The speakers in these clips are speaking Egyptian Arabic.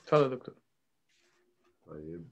اتفضل يا دكتور طيب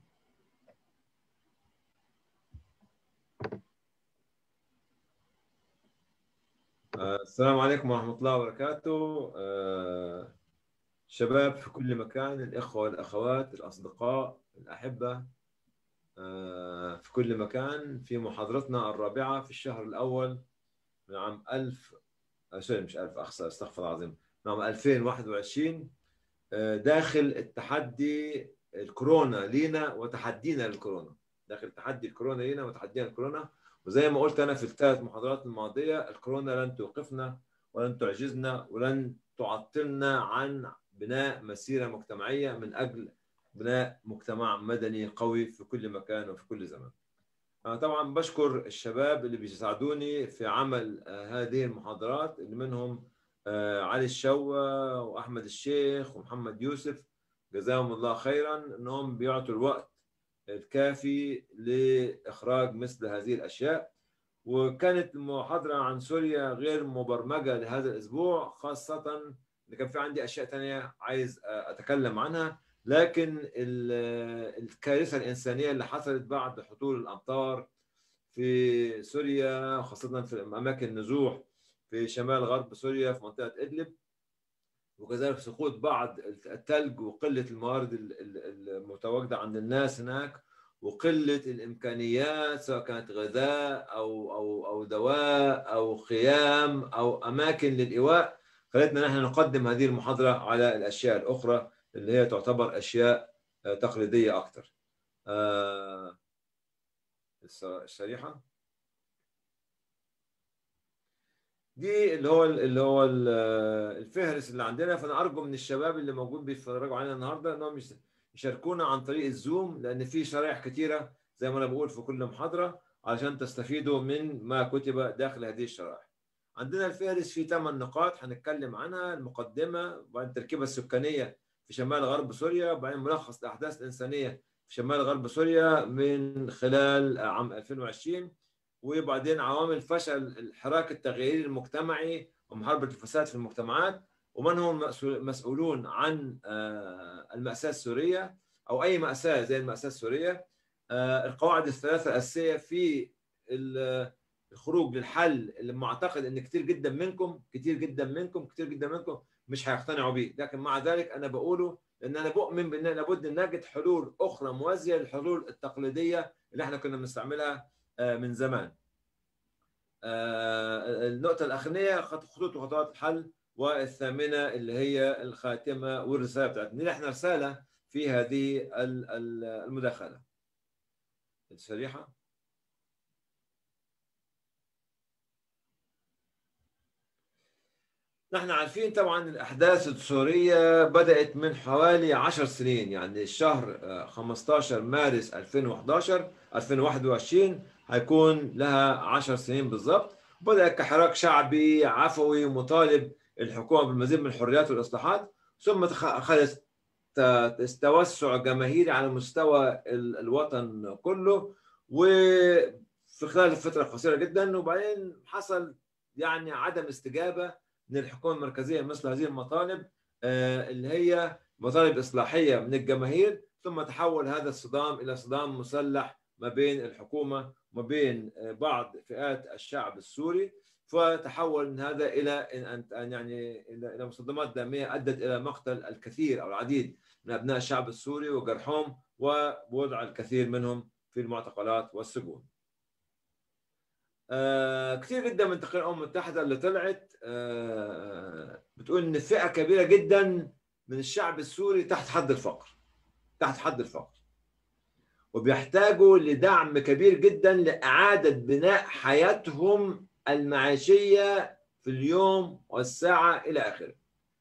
آه، السلام عليكم ورحمة الله وبركاته آه، شباب في كل مكان الإخوة والأخوات الأصدقاء الأحبة آه، في كل مكان في محاضرتنا الرابعة في الشهر الأول من عام 1000 آه، سوري مش 1000 أخسر استغفر الله العظيم من عام 2021 آه، داخل التحدي الكورونا لينا وتحدينا للكورونا داخل تحدي الكورونا لينا وتحدينا للكورونا وزي ما قلت انا في الثلاث محاضرات الماضيه الكورونا لن توقفنا ولن تعجزنا ولن تعطلنا عن بناء مسيره مجتمعيه من اجل بناء مجتمع مدني قوي في كل مكان وفي كل زمان. انا طبعا بشكر الشباب اللي بيساعدوني في عمل آه، هذه المحاضرات اللي منهم آه، علي الشوا واحمد الشيخ ومحمد يوسف جزاهم الله خيرا انهم بيعطوا الوقت الكافي لاخراج مثل هذه الاشياء وكانت المحاضره عن سوريا غير مبرمجه لهذا الاسبوع خاصه ان كان في عندي اشياء ثانيه عايز اتكلم عنها لكن ال- الكارثه الانسانيه اللي حصلت بعد هطول الامطار في سوريا خاصه في اماكن نزوح في شمال غرب سوريا في منطقه ادلب وكذلك سقوط بعض الثلج وقله الموارد ال- ال- المتواجده عند الناس هناك وقله الامكانيات سواء كانت غذاء او او او دواء او خيام او اماكن للايواء خلتنا نحن نقدم هذه المحاضره على الاشياء الاخرى اللي هي تعتبر اشياء آه، تقليديه اكثر. آه، الس- الشريحه دي اللي هو اللي هو ال- الفهرس اللي عندنا فانا ارجو من الشباب اللي موجود بيتفرجوا علينا النهارده انهم يش- يشاركونا عن طريق الزوم لان في شرائح كثيره زي ما انا بقول في كل محاضره علشان تستفيدوا من ما كتب داخل هذه الشرائح. عندنا الفهرس فيه ثمان نقاط هنتكلم عنها المقدمه وبعدين التركيبه السكانيه في شمال غرب سوريا وبعدين ملخص الاحداث الانسانيه في شمال غرب سوريا من خلال عام 2020 وبعدين عوامل فشل الحراك التغييري المجتمعي ومحاربه الفساد في المجتمعات ومن هم المسؤول- مسؤولون عن آه، المأساة السورية أو أي مأساة زي المأساة السورية آه، القواعد الثلاثة الأساسية في ال- الخروج للحل اللي معتقد ان كتير جدا منكم كتير جدا منكم كتير جدا منكم مش هيقتنعوا بيه لكن مع ذلك انا بقوله لان انا بؤمن بان لابد ان نجد حلول اخرى موازيه للحلول التقليديه اللي احنا كنا بنستعملها آه، من زمان آه، النقطه الاخرانيه خط- خطوط وخطوات الحل والثامنه اللي هي الخاتمه والرساله بتاعتنا دي احنا رساله في هذه ال- ال- المداخله الشريحه نحن عارفين طبعا الأحداث السورية بدأت من حوالي 10 سنين يعني الشهر آه، 15 مارس 2011 2021 هيكون لها 10 سنين بالضبط بدأت كحراك شعبي عفوي مطالب الحكومة بالمزيد من الحريات والإصلاحات ثم تخ- أخذت ت- توسع جماهيري على مستوى ال- الوطن كله وفي خلال فترة قصيرة جدا وبعدين حصل يعني عدم استجابة من الحكومه المركزيه مثل هذه المطالب آه، اللي هي مطالب اصلاحيه من الجماهير ثم تحول هذا الصدام الى صدام مسلح ما بين الحكومه وما بين آه، بعض فئات الشعب السوري فتحول من هذا الى إن- ان يعني الى إلى مصدمات داميه ادت الى مقتل الكثير او العديد من ابناء الشعب السوري وجرحهم ووضع الكثير منهم في المعتقلات والسجون. آه كثير جدا من تقارير الامم المتحده اللي طلعت آه بتقول ان فئه كبيره جدا من الشعب السوري تحت حد الفقر تحت حد الفقر وبيحتاجوا لدعم كبير جدا لاعاده بناء حياتهم المعيشيه في اليوم والساعه الى اخره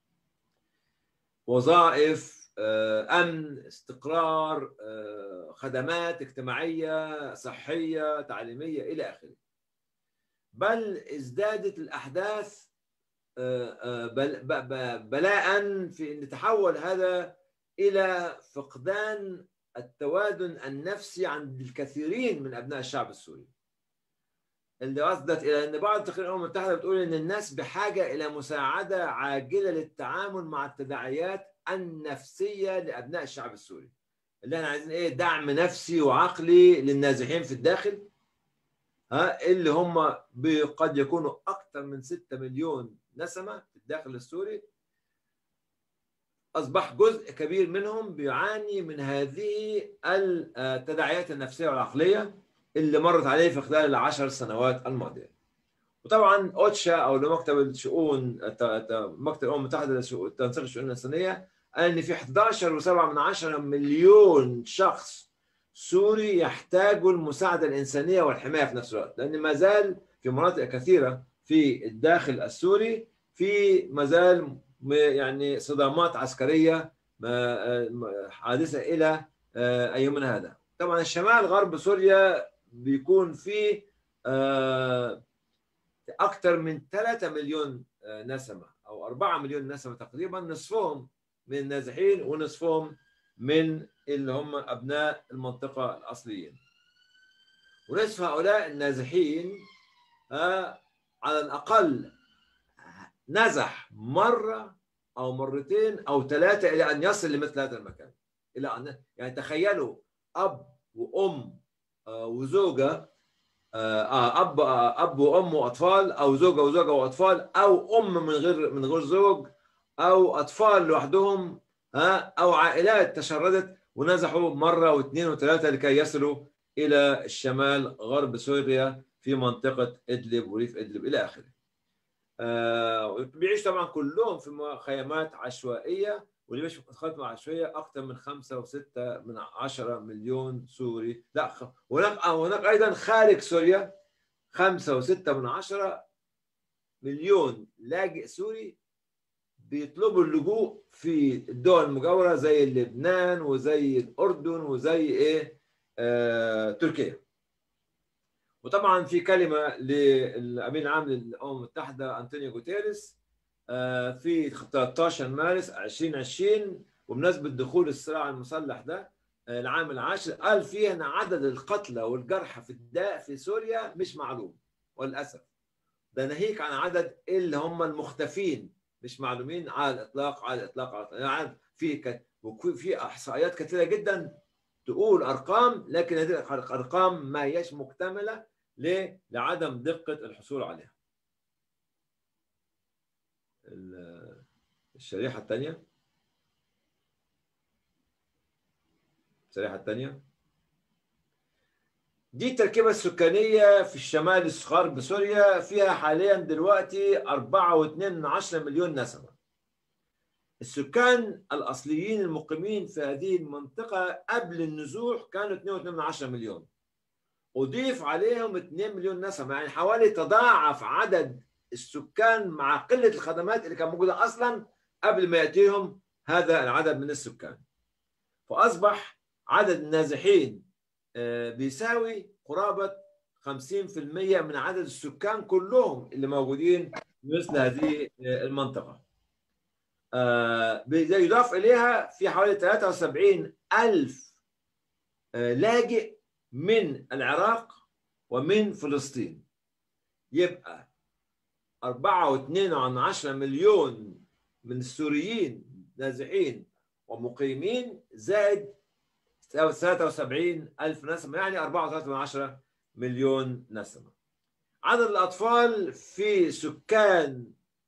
وظائف آه، امن استقرار آه، خدمات اجتماعيه صحيه تعليميه الى اخره بل ازدادت الاحداث آه، آه، بل- ب- ب- بلاء في ان تحول هذا الى فقدان التوازن النفسي عند الكثيرين من ابناء الشعب السوري. اللي ادت الى ان بعض تقارير الامم المتحده بتقول ان الناس بحاجه الى مساعده عاجله للتعامل مع التداعيات النفسيه لابناء الشعب السوري اللي احنا عايزين ايه دعم نفسي وعقلي للنازحين في الداخل ها اللي هم قد يكونوا اكثر من 6 مليون نسمه في الداخل السوري اصبح جزء كبير منهم بيعاني من هذه التداعيات النفسيه والعقليه اللي مرت عليه في خلال العشر سنوات الماضيه. وطبعا اوتشا او مكتب الشؤون مكتب الامم المتحده لتنسيق الشؤون الانسانيه قال ان في 11.7 من عشرة مليون شخص سوري يحتاجوا المساعده الانسانيه والحمايه في نفس الوقت لان ما زال في مناطق كثيره في الداخل السوري في ما زال يعني صدامات عسكريه حادثه الى ايامنا هذا طبعا الشمال غرب سوريا بيكون فيه اكثر من 3 مليون نسمه او 4 مليون نسمه تقريبا نصفهم من النازحين ونصفهم من اللي هم ابناء المنطقه الاصليين ونصف هؤلاء النازحين على الاقل نزح مره او مرتين او ثلاثه الى ان يصل لمثل هذا المكان الى ان يعني تخيلوا اب وام وزوجه اب اب وام واطفال او زوجه وزوجه واطفال او ام من غير من غير زوج او اطفال لوحدهم ها او عائلات تشردت ونزحوا مره واثنين وثلاثه لكي يصلوا الى الشمال غرب سوريا في منطقه ادلب وريف ادلب الى اخره. آه بيعيش طبعا كلهم في خيامات عشوائيه واللي بيعيش في خيامات عشوائيه اكثر من خمسة وستة من عشرة مليون سوري لا هناك هناك ايضا خارج سوريا خمسة وستة من عشرة مليون لاجئ سوري بيطلبوا اللجوء في الدول المجاوره زي لبنان وزي الاردن وزي ايه آه تركيا وطبعا في كلمه للامين العام للامم المتحده انطونيو جوتيريس آه في 13 مارس 2020 وبمناسبه دخول الصراع المسلح ده آه العام العاشر قال فيه ان عدد القتلى والجرحى في الداء في سوريا مش معلوم وللاسف ده ناهيك عن عدد اللي هم المختفين مش معلومين على الاطلاق على الاطلاق على الإطلاق. يعني في في احصائيات كثيره جدا تقول ارقام لكن هذه الارقام ما هيش مكتمله ليه؟ لعدم دقه الحصول عليها. الشريحه الثانيه الشريحه الثانيه دي التركيبة السكانية في الشمال الغرب سوريا فيها حاليا دلوقتي 4.2 مليون نسمة السكان الأصليين المقيمين في هذه المنطقة قبل النزوح كانوا 2.2 مليون أضيف عليهم 2 مليون نسمة يعني حوالي تضاعف عدد السكان مع قلة الخدمات اللي كانت موجودة أصلا قبل ما يأتيهم هذا العدد من السكان فأصبح عدد النازحين بيساوي قرابة 50% من عدد السكان كلهم اللي موجودين في مثل هذه المنطقة يضاف إليها في حوالي 73 ألف لاجئ من العراق ومن فلسطين يبقى 4.2 مليون من السوريين نازحين ومقيمين زائد 73 ألف نسمة يعني 4.3 مليون نسمة عدد الأطفال في سكان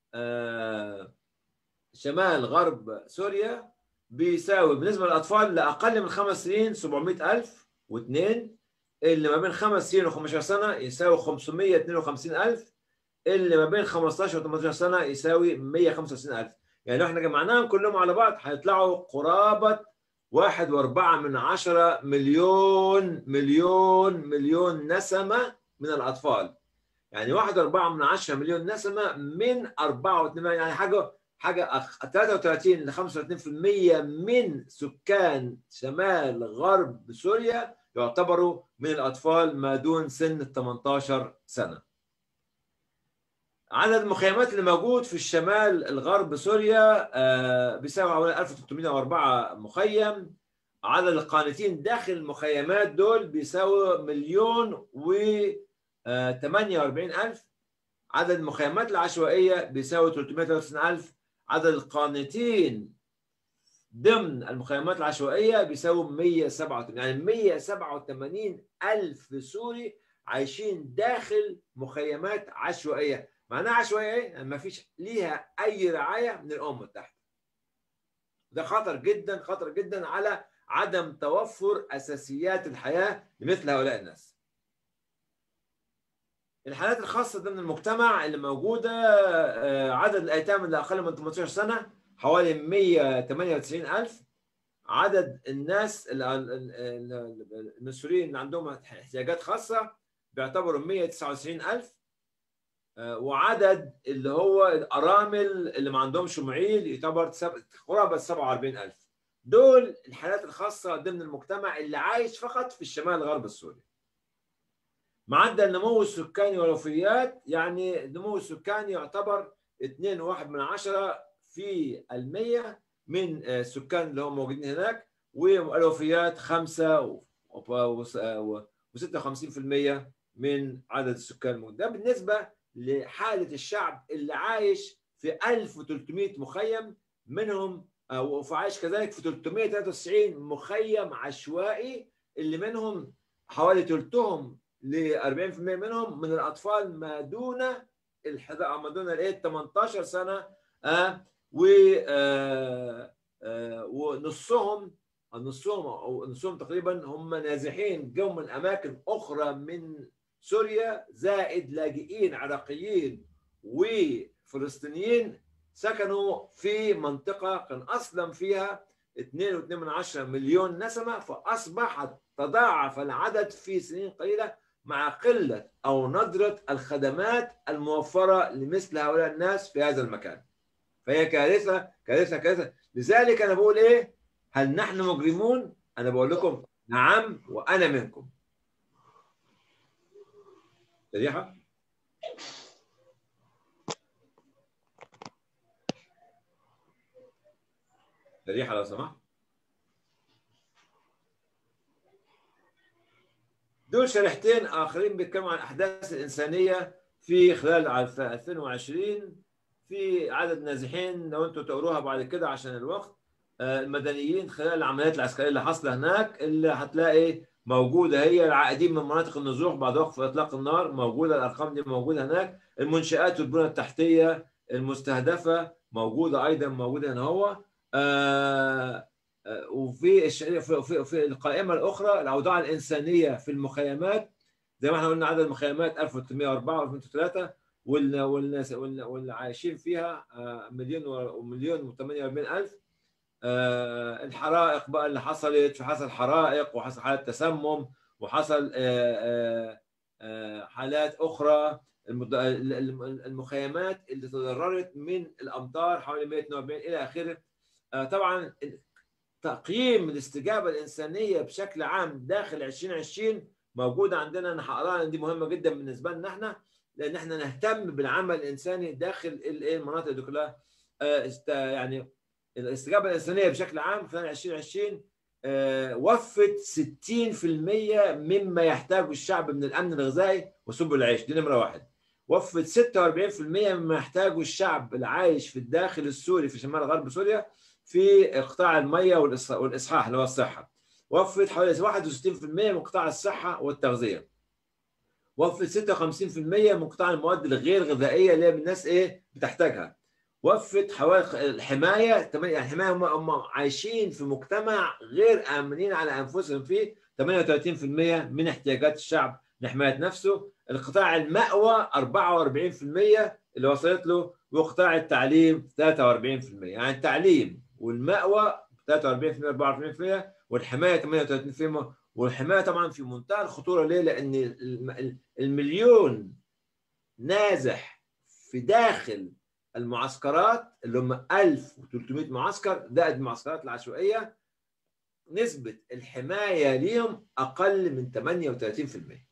شمال غرب سوريا بيساوي بالنسبة للأطفال لأقل من خمس سنين 700 ألف واثنين اللي ما بين خمس سنين و15 سنة يساوي 552 ألف اللي ما بين 15 و 18 سنة يساوي 165 ألف يعني لو احنا جمعناهم كلهم على بعض هيطلعوا قرابة واحد واربعة من عشرة مليون مليون مليون نسمة من الأطفال يعني واحد واربعة من عشرة مليون نسمة من أربعة واثنين يعني حاجة حاجة 33 ل 35% من سكان شمال غرب سوريا يعتبروا من الأطفال ما دون سن ال 18 سنة عدد المخيمات اللي موجود في الشمال الغرب سوريا بيساوي حوالي 1304 مخيم عدد القانتين داخل المخيمات دول بيساوي مليون و 48 ألف عدد المخيمات العشوائية بيساوي 393 ألف عدد القانتين ضمن المخيمات العشوائيه بيساوي 187 يعني 187 الف سوري عايشين داخل مخيمات عشوائيه معناها عشوائيه ايه؟ يعني ما فيش ليها اي رعايه من الامم المتحده ده خطر جدا خطر جدا على عدم توفر اساسيات الحياه لمثل هؤلاء الناس الحالات الخاصه ضمن المجتمع اللي موجوده عدد الايتام اللي اقل من 18 سنه حوالي 198 ألف عدد الناس المسؤولين اللي عندهم احتياجات خاصة بيعتبروا 199 ألف وعدد اللي هو الأرامل اللي ما عندهمش معيل يعتبر قرابة 47 ألف دول الحالات الخاصة ضمن المجتمع اللي عايش فقط في الشمال الغرب السوري معدل النمو السكاني والوفيات يعني النمو السكاني يعتبر 2.1 من عشرة في المية من السكان اللي هم موجودين هناك والوفيات 5 و56% من عدد السكان الموجود ده بالنسبة لحالة الشعب اللي عايش في 1300 مخيم منهم وعايش كذلك في 393 مخيم عشوائي اللي منهم حوالي ثلثهم ل 40% منهم من الأطفال ما دون الحضا ما دون الايه 18 سنة آه و آه آه ونصهم نصهم او نصهم تقريبا هم نازحين جو من اماكن اخرى من سوريا زائد لاجئين عراقيين وفلسطينيين سكنوا في منطقه كان اصلا فيها 2.2 مليون نسمه فاصبح تضاعف العدد في سنين قليله مع قله او ندره الخدمات الموفره لمثل هؤلاء الناس في هذا المكان. فهي كارثه كارثه كارثه لذلك انا بقول ايه هل نحن مجرمون انا بقول لكم نعم وانا منكم شريحه شريحه لو سمحت دول شريحتين اخرين بيتكلموا عن الاحداث الانسانيه في خلال 2020 في عدد نازحين لو انتم تقروها بعد كده عشان الوقت المدنيين خلال العمليات العسكريه اللي حاصله هناك اللي هتلاقي موجوده هي العائدين من مناطق النزوح بعد وقف اطلاق النار موجوده الارقام دي موجوده هناك المنشات والبنى التحتيه المستهدفه موجوده ايضا موجوده هنا هو آه وفي في, في القائمه الاخرى الاوضاع الانسانيه في المخيمات زي ما احنا قلنا عدد المخيمات 1304 2003 والناس واللي عايشين فيها مليون ومليون و48 الف الحرائق بقى اللي حصلت حصل حرائق وحصل حالات تسمم وحصل حالات اخرى المخيمات اللي تضررت من الامطار حوالي 142 الى اخره طبعا تقييم الاستجابه الانسانيه بشكل عام داخل 2020 موجوده عندنا انا هقراها دي مهمه جدا بالنسبه لنا احنا لان احنا نهتم بالعمل الانساني داخل المناطق دي كلها يعني الاستجابه الانسانيه بشكل عام خلال 2020 وفت 60% مما يحتاجه الشعب من الامن الغذائي وسبل العيش دي نمره واحد وفت 46% مما يحتاجه الشعب العايش في الداخل السوري في شمال غرب سوريا في قطاع الميه والاصحاح اللي هو الصحه وفت حوالي 61% من قطاع الصحه والتغذيه وفت 56% من قطاع المواد الغير غذائيه اللي الناس ايه بتحتاجها وفت حوالي الحمايه يعني الحمايه هم, هم عايشين في مجتمع غير امنين على انفسهم فيه 38% من احتياجات الشعب لحمايه نفسه القطاع المأوى 44% اللي وصلت له وقطاع التعليم 43% يعني التعليم والمأوى 43% 44% والحمايه 38% والحمايه طبعا في منتهى الخطوره ليه؟ لان المليون نازح في داخل المعسكرات اللي هم 1300 معسكر زائد المعسكرات العشوائيه نسبه الحمايه ليهم اقل من 38%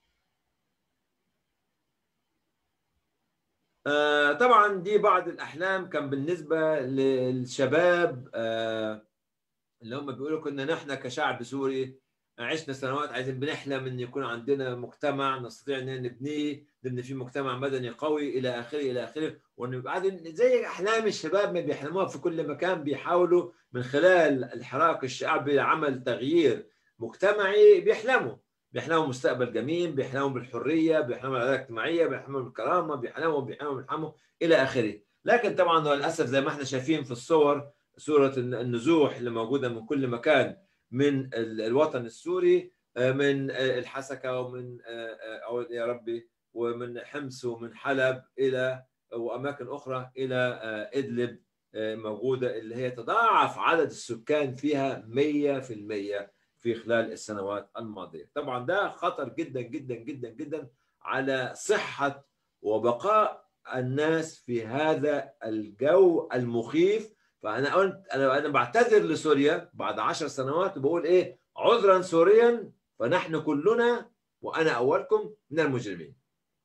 آه طبعا دي بعض الاحلام كان بالنسبه للشباب آه اللي هم بيقولوا كنا نحن كشعب سوري عشنا سنوات عايزين بنحلم ان يكون عندنا مجتمع نستطيع ان نبنيه نبني فيه مجتمع مدني قوي الى اخره الى اخره وان بعد زي احلام الشباب ما بيحلموها في كل مكان بيحاولوا من خلال الحراك الشعبي لعمل تغيير مجتمعي بيحلموا بيحلموا مستقبل جميل بيحلموا بالحريه بيحلموا بالعداله الاجتماعيه بيحلموا بالكرامه بيحلموا بيحلموا بيحلموا الى اخره لكن طبعا للاسف زي ما احنا شايفين في الصور صوره النزوح اللي موجوده من كل مكان من الوطن السوري من الحسكه ومن او يا ربي ومن حمص ومن حلب الى واماكن اخرى الى ادلب موجوده اللي هي تضاعف عدد السكان فيها 100% في خلال السنوات الماضيه. طبعا ده خطر جدا جدا جدا جدا على صحه وبقاء الناس في هذا الجو المخيف فانا قلت انا انا بعتذر لسوريا بعد عشر سنوات وبقول ايه عذرا سوريا فنحن كلنا وانا اولكم من المجرمين.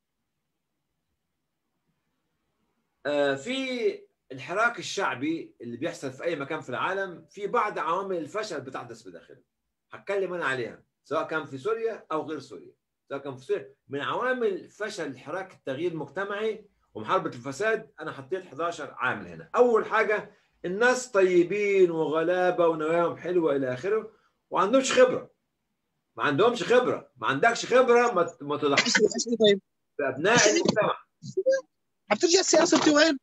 في الحراك الشعبي اللي بيحصل في اي مكان في العالم في بعض عوامل الفشل بتحدث بداخله. هتكلم انا عليها سواء كان في سوريا او غير سوريا. سواء كان في سوريا من عوامل فشل حراك التغيير المجتمعي ومحاربه الفساد انا حطيت 11 عامل هنا. اول حاجه الناس طيبين وغلابه ونواياهم حلوه الى اخره وما عندهمش خبره ما عندهمش خبره ما عندكش خبره ما ما تضحكش طيب بابناء المجتمع بترجع السياسه وين؟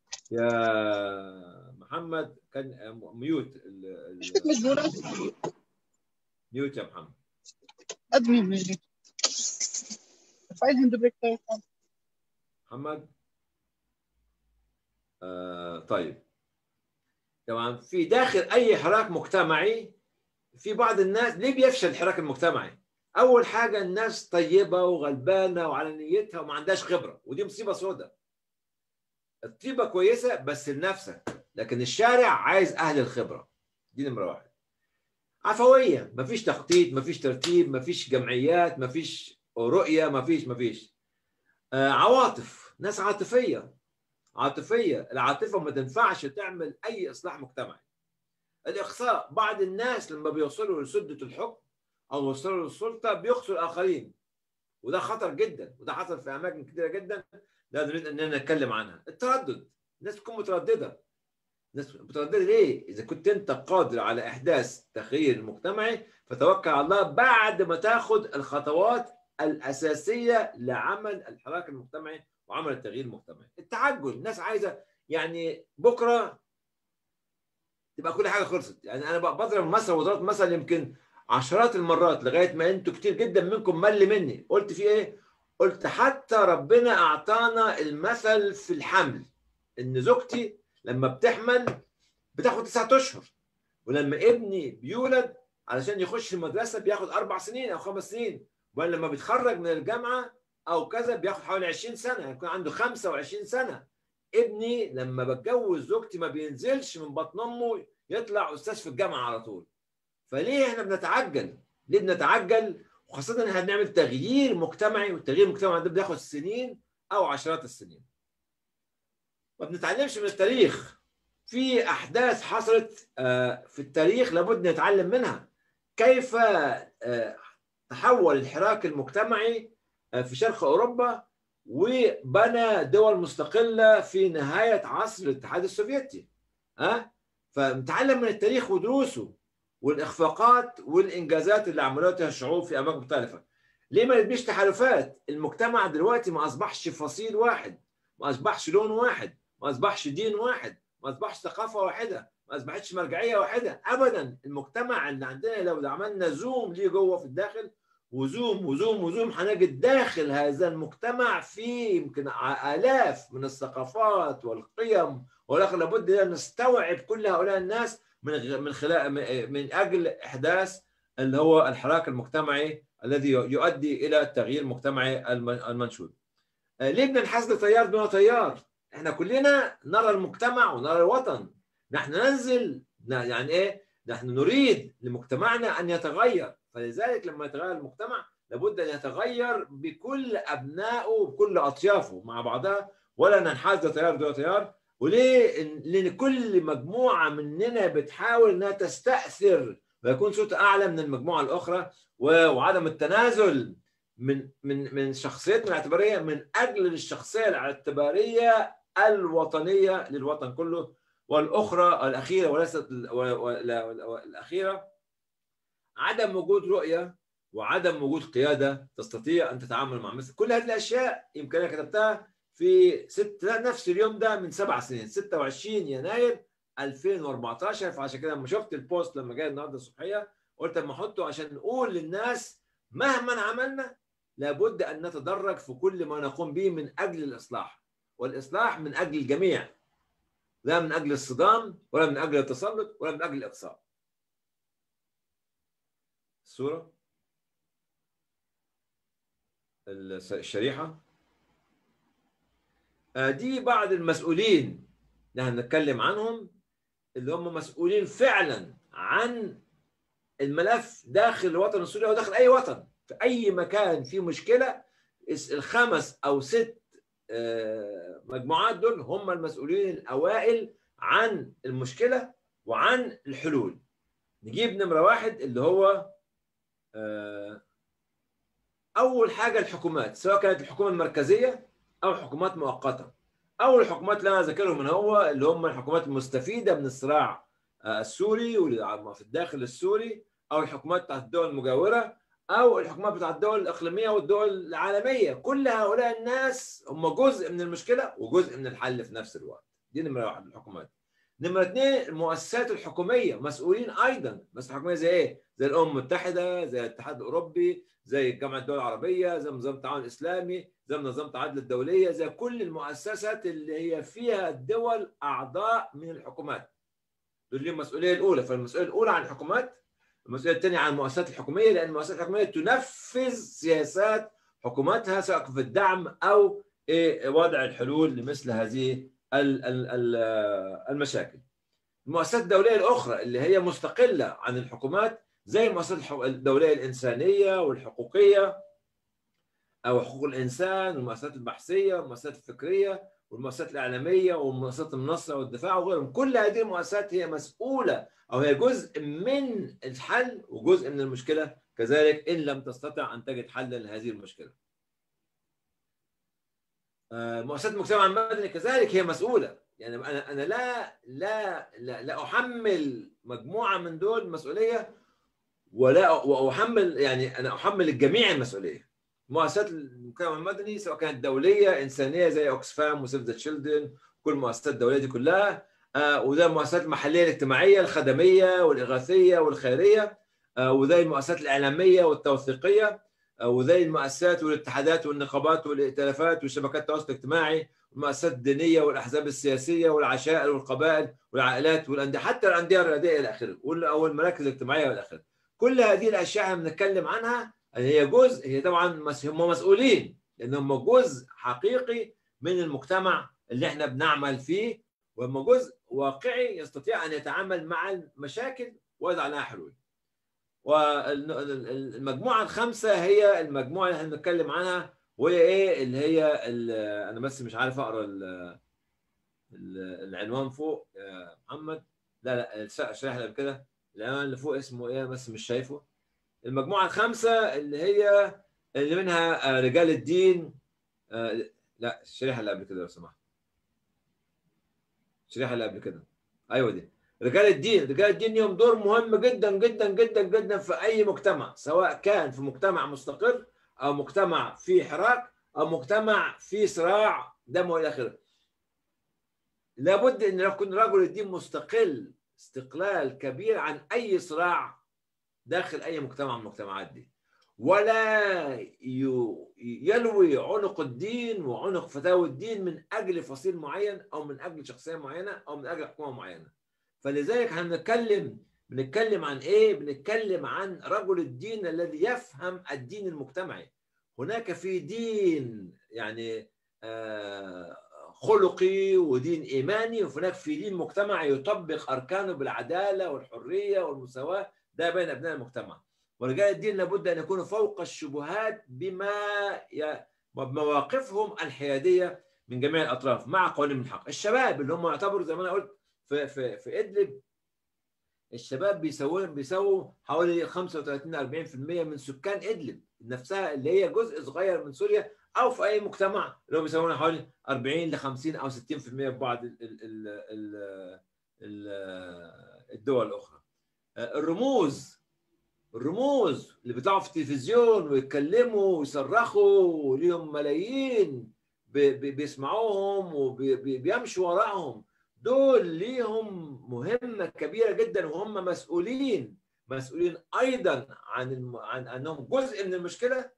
يا محمد كان ميوت ال- ال- ايش بك مجبوره؟ ميوت يا محمد ادمي بيجي ارفعي الهاند بريك طيب محمد آه طيب طبعا في داخل اي حراك مجتمعي في بعض الناس ليه بيفشل الحراك المجتمعي؟ اول حاجه الناس طيبه وغلبانه وعلى نيتها وما عندهاش خبره ودي مصيبه سوداء. الطيبه كويسه بس لنفسك لكن الشارع عايز اهل الخبره. دي نمره واحد. عفويه مفيش تخطيط مفيش ترتيب مفيش جمعيات مفيش رؤيه مفيش مفيش. آه عواطف ناس عاطفيه عاطفيه العاطفه ما تنفعش تعمل اي اصلاح مجتمعي الاقصاء بعض الناس لما بيوصلوا لسده الحكم او يوصلوا للسلطه بيقصوا الاخرين وده خطر جدا وده حصل في اماكن كثيره جدا لا نريد اننا نتكلم عنها التردد الناس تكون متردده الناس متردده ليه اذا كنت انت قادر على احداث تغيير مجتمعي فتوكل على الله بعد ما تاخذ الخطوات الاساسيه لعمل الحراك المجتمعي وعمل التغيير المجتمعي التعجل الناس عايزه يعني بكره تبقى كل حاجه خلصت يعني انا بضرب مثل وضربت مثل يمكن عشرات المرات لغايه ما انتوا كتير جدا منكم مل مني قلت في ايه قلت حتى ربنا اعطانا المثل في الحمل ان زوجتي لما بتحمل بتاخد تسعة اشهر ولما ابني بيولد علشان يخش المدرسه بياخد اربع سنين او خمس سنين ولما بيتخرج من الجامعه او كذا بياخد حوالي 20 سنه يعني يكون عنده 25 سنه ابني لما بتجوز زوجتي ما بينزلش من بطن امه يطلع استاذ في الجامعه على طول فليه احنا بنتعجل ليه بنتعجل وخاصه ان احنا بنعمل تغيير مجتمعي والتغيير المجتمعي ده بياخد سنين او عشرات السنين ما بنتعلمش من التاريخ في احداث حصلت في التاريخ لابد نتعلم منها كيف تحول الحراك المجتمعي في شرق اوروبا وبنى دول مستقله في نهايه عصر الاتحاد السوفيتي ها فنتعلم من التاريخ ودروسه والاخفاقات والانجازات اللي عملتها الشعوب في اماكن مختلفه ليه ما نبنيش تحالفات المجتمع دلوقتي ما اصبحش فصيل واحد ما اصبحش لون واحد ما اصبحش دين واحد ما اصبحش ثقافه واحده ما اصبحتش مرجعيه واحده ابدا المجتمع اللي عندنا لو عملنا زوم ليه جوه في الداخل وزوم وزوم وزوم هنجد داخل هذا المجتمع في يمكن آلاف من الثقافات والقيم ولكن لابد أن نستوعب كل هؤلاء الناس من من خلال من أجل إحداث اللي هو الحراك المجتمعي الذي يؤدي إلى التغيير المجتمعي المنشود. ليه بننحاز لتيار دون تيار؟ احنا كلنا نرى المجتمع ونرى الوطن. نحن ننزل يعني ايه؟ نحن نريد لمجتمعنا ان يتغير فلذلك لما يتغير المجتمع لابد ان يتغير بكل ابنائه وبكل اطيافه مع بعضها ولا ننحاز لتيار دون تيار وليه؟ لان كل مجموعه مننا بتحاول انها تستاثر ويكون صوته اعلى من المجموعه الاخرى و- وعدم التنازل من من من شخصيتنا الاعتباريه من اجل الشخصيه الاعتباريه الوطنيه للوطن كله والاخرى الاخيره وليست ال- و- و- لا- ولا- الاخيره عدم وجود رؤيه وعدم وجود قياده تستطيع ان تتعامل مع مثل كل هذه الاشياء يمكن انا كتبتها في ست نفس اليوم ده من سبع سنين 26 يناير 2014 فعشان كده لما شفت البوست لما جاي النهارده الصبحيه قلت اما احطه عشان نقول للناس مهما عملنا لابد ان نتدرج في كل ما نقوم به من اجل الاصلاح والاصلاح من اجل الجميع لا من اجل الصدام ولا من اجل التسلط ولا من اجل الاقصاء الصوره الس- الشريحه آه، دي بعض المسؤولين اللي هنتكلم عنهم اللي هم مسؤولين فعلا عن الملف داخل الوطن السوري او داخل اي وطن في اي مكان فيه مشكله اس- الخمس او ست آه، مجموعات دول هم المسؤولين الاوائل عن المشكله وعن الحلول نجيب نمره واحد اللي هو آه، اول حاجه الحكومات سواء كانت الحكومه المركزيه او حكومات مؤقته اول الحكومات اللي انا ذاكرهم من هو اللي هم الحكومات المستفيده من الصراع آه، السوري واللي في الداخل السوري او الحكومات بتاعت الدول المجاوره او الحكومات بتاعت الدول الاقليميه والدول العالميه كل هؤلاء الناس هم جزء من المشكله وجزء من الحل في نفس الوقت دي نمره واحد الحكومات نمره اثنين المؤسسات الحكوميه مسؤولين ايضا بس الحكوميه زي ايه؟ زي الامم المتحده زي الاتحاد الاوروبي زي جامعه الدول العربيه زي نظام التعاون الاسلامي زي نظام التعادل الدوليه زي كل المؤسسات اللي هي فيها الدول اعضاء من الحكومات دول ليهم المسؤوليه الاولى فالمسؤوليه الاولى عن الحكومات المسؤوليه الثانيه عن المؤسسات الحكوميه لان المؤسسات الحكوميه تنفذ سياسات حكوماتها سواء في الدعم او إيه وضع الحلول لمثل هذه ال- ال- ال- المشاكل. المؤسسات الدوليه الاخرى اللي هي مستقله عن الحكومات زي المؤسسات الحو- الدوليه الانسانيه والحقوقيه او حقوق الانسان والمؤسسات البحثيه والمؤسسات الفكريه والمؤسسات الاعلاميه ومؤسسات النصر والدفاع وغيرهم كل هذه المؤسسات هي مسؤوله او هي جزء من الحل وجزء من المشكله كذلك ان لم تستطع ان تجد حلا لهذه المشكله. آه، مؤسسات المجتمع المدني كذلك هي مسؤوله يعني انا انا لا لا لا, لا احمل مجموعه من دول مسؤوليه ولا واحمل يعني انا احمل الجميع المسؤوليه. مؤسسات المجتمع المدني سواء كانت دوليه انسانيه زي اوكسفام وسيف ذا تشيلدرن كل المؤسسات الدوليه دي كلها آه، وزي المؤسسات المحليه الاجتماعيه الخدميه والاغاثيه والخيريه آه، وزي المؤسسات الاعلاميه والتوثيقيه آه، وزي المؤسسات والاتحادات والنقابات والائتلافات وشبكات التواصل الاجتماعي والمؤسسات الدينيه والاحزاب السياسيه والعشائر والقبائل والعائلات والانديه حتى الانديه الرياضيه الى اخره وال- او المراكز الاجتماعيه والى اخره كل هذه الاشياء احنا بنتكلم عنها هي جزء هي طبعا مس- هم مسؤولين لان هم جزء حقيقي من المجتمع اللي احنا بنعمل فيه وهم جزء واقعي يستطيع ان يتعامل مع المشاكل ويضع لها حلول. والمجموعه الخامسه هي المجموعه اللي احنا بنتكلم عنها وهي ايه اللي هي ال- انا بس مش عارف اقرا ال- ال- العنوان فوق يا محمد لا لا الشريحه اللي قبل كده العنوان اللي فوق اسمه ايه بس مش شايفه المجموعه الخامسه اللي هي اللي منها آه، رجال الدين آه، لا الشريحه اللي قبل كده لو سمحت الشريحه اللي قبل كده ايوه دي رجال الدين رجال الدين لهم دور مهم جدا جدا جدا جدا في اي مجتمع سواء كان في مجتمع مستقر او مجتمع فيه حراك او مجتمع فيه صراع دم والى اخره لابد ان يكون رجل الدين مستقل استقلال كبير عن اي صراع داخل اي مجتمع من المجتمعات دي ولا ي- يلوي عنق الدين وعنق فتاوى الدين من اجل فصيل معين او من اجل شخصيه معينه او من اجل حكومه معينه فلذلك احنا بنتكلم بنتكلم عن ايه بنتكلم عن رجل الدين الذي يفهم الدين المجتمعي هناك في دين يعني آه، خلقي ودين ايماني وهناك في دين مجتمعي يطبق اركانه بالعداله والحريه والمساواه ده بين ابناء المجتمع ورجال الدين لابد ان يكونوا فوق الشبهات بما ي... بمواقفهم الحياديه من جميع الاطراف مع قوانين الحق الشباب اللي هم يعتبروا زي ما انا قلت في في في ادلب الشباب بيسووا بيسووا حوالي 35 40% من سكان ادلب نفسها اللي هي جزء صغير من سوريا او في اي مجتمع اللي هو بيسوون حوالي 40 ل 50 او 60% في بعض ال ال ال ال الدول الاخرى الرموز الرموز اللي بيطلعوا في التلفزيون ويتكلموا ويصرخوا وليهم ملايين بيسمعوهم وبيمشوا وراهم دول ليهم مهمه كبيره جدا وهم مسؤولين مسؤولين ايضا عن عن انهم جزء من المشكله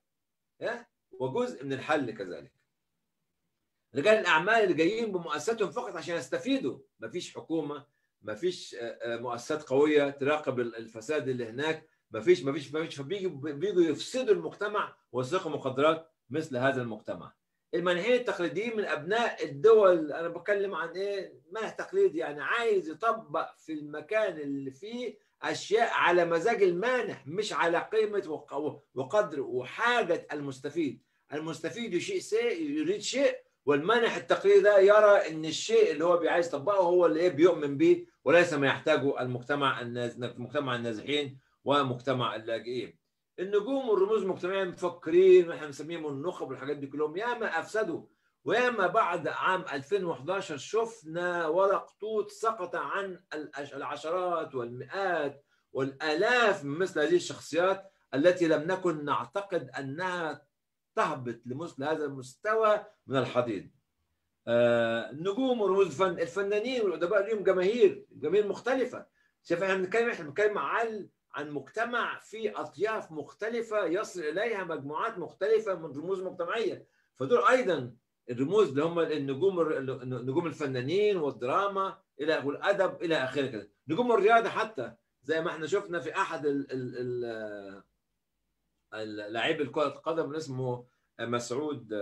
وجزء من الحل كذلك رجال الاعمال اللي جايين بمؤسساتهم فقط عشان يستفيدوا مفيش حكومه مفيش مؤسسات قويه تراقب الفساد اللي هناك مفيش مفيش مفيش فبيجوا بيجوا يفسدوا المجتمع ويسرقوا مخدرات مثل هذا المجتمع المناهين التقليديين من ابناء الدول انا بتكلم عن ايه منهج تقليدي يعني عايز يطبق في المكان اللي فيه اشياء على مزاج المانح مش على قيمه وقدر وحاجه المستفيد المستفيد شيء شيء يريد شيء والمانح التقليدي ده يرى ان الشيء اللي هو عايز يطبقه هو اللي ايه بيؤمن به وليس ما يحتاجه المجتمع الناز... مجتمع النازحين ومجتمع اللاجئين النجوم والرموز المجتمعيه مفكرين واحنا بنسميهم النخب والحاجات دي كلهم ياما افسدوا وياما بعد عام 2011 شفنا ورق توت سقط عن العشرات والمئات والالاف من مثل هذه الشخصيات التي لم نكن نعتقد انها تهبط لمثل هذا المستوى من الحضيض. النجوم ورموز الفن الفنانين والادباء لهم جماهير جماهير مختلفه. شوف احنا بنتكلم احنا بنتكلم عن عن مجتمع في اطياف مختلفه يصل اليها مجموعات مختلفه من رموز مجتمعيه فدول ايضا الرموز اللي هم النجوم نجوم الفنانين والدراما الى والادب الى اخره كده نجوم الرياضه حتى زي ما احنا شفنا في احد اللاعب كره القدم اسمه مسعود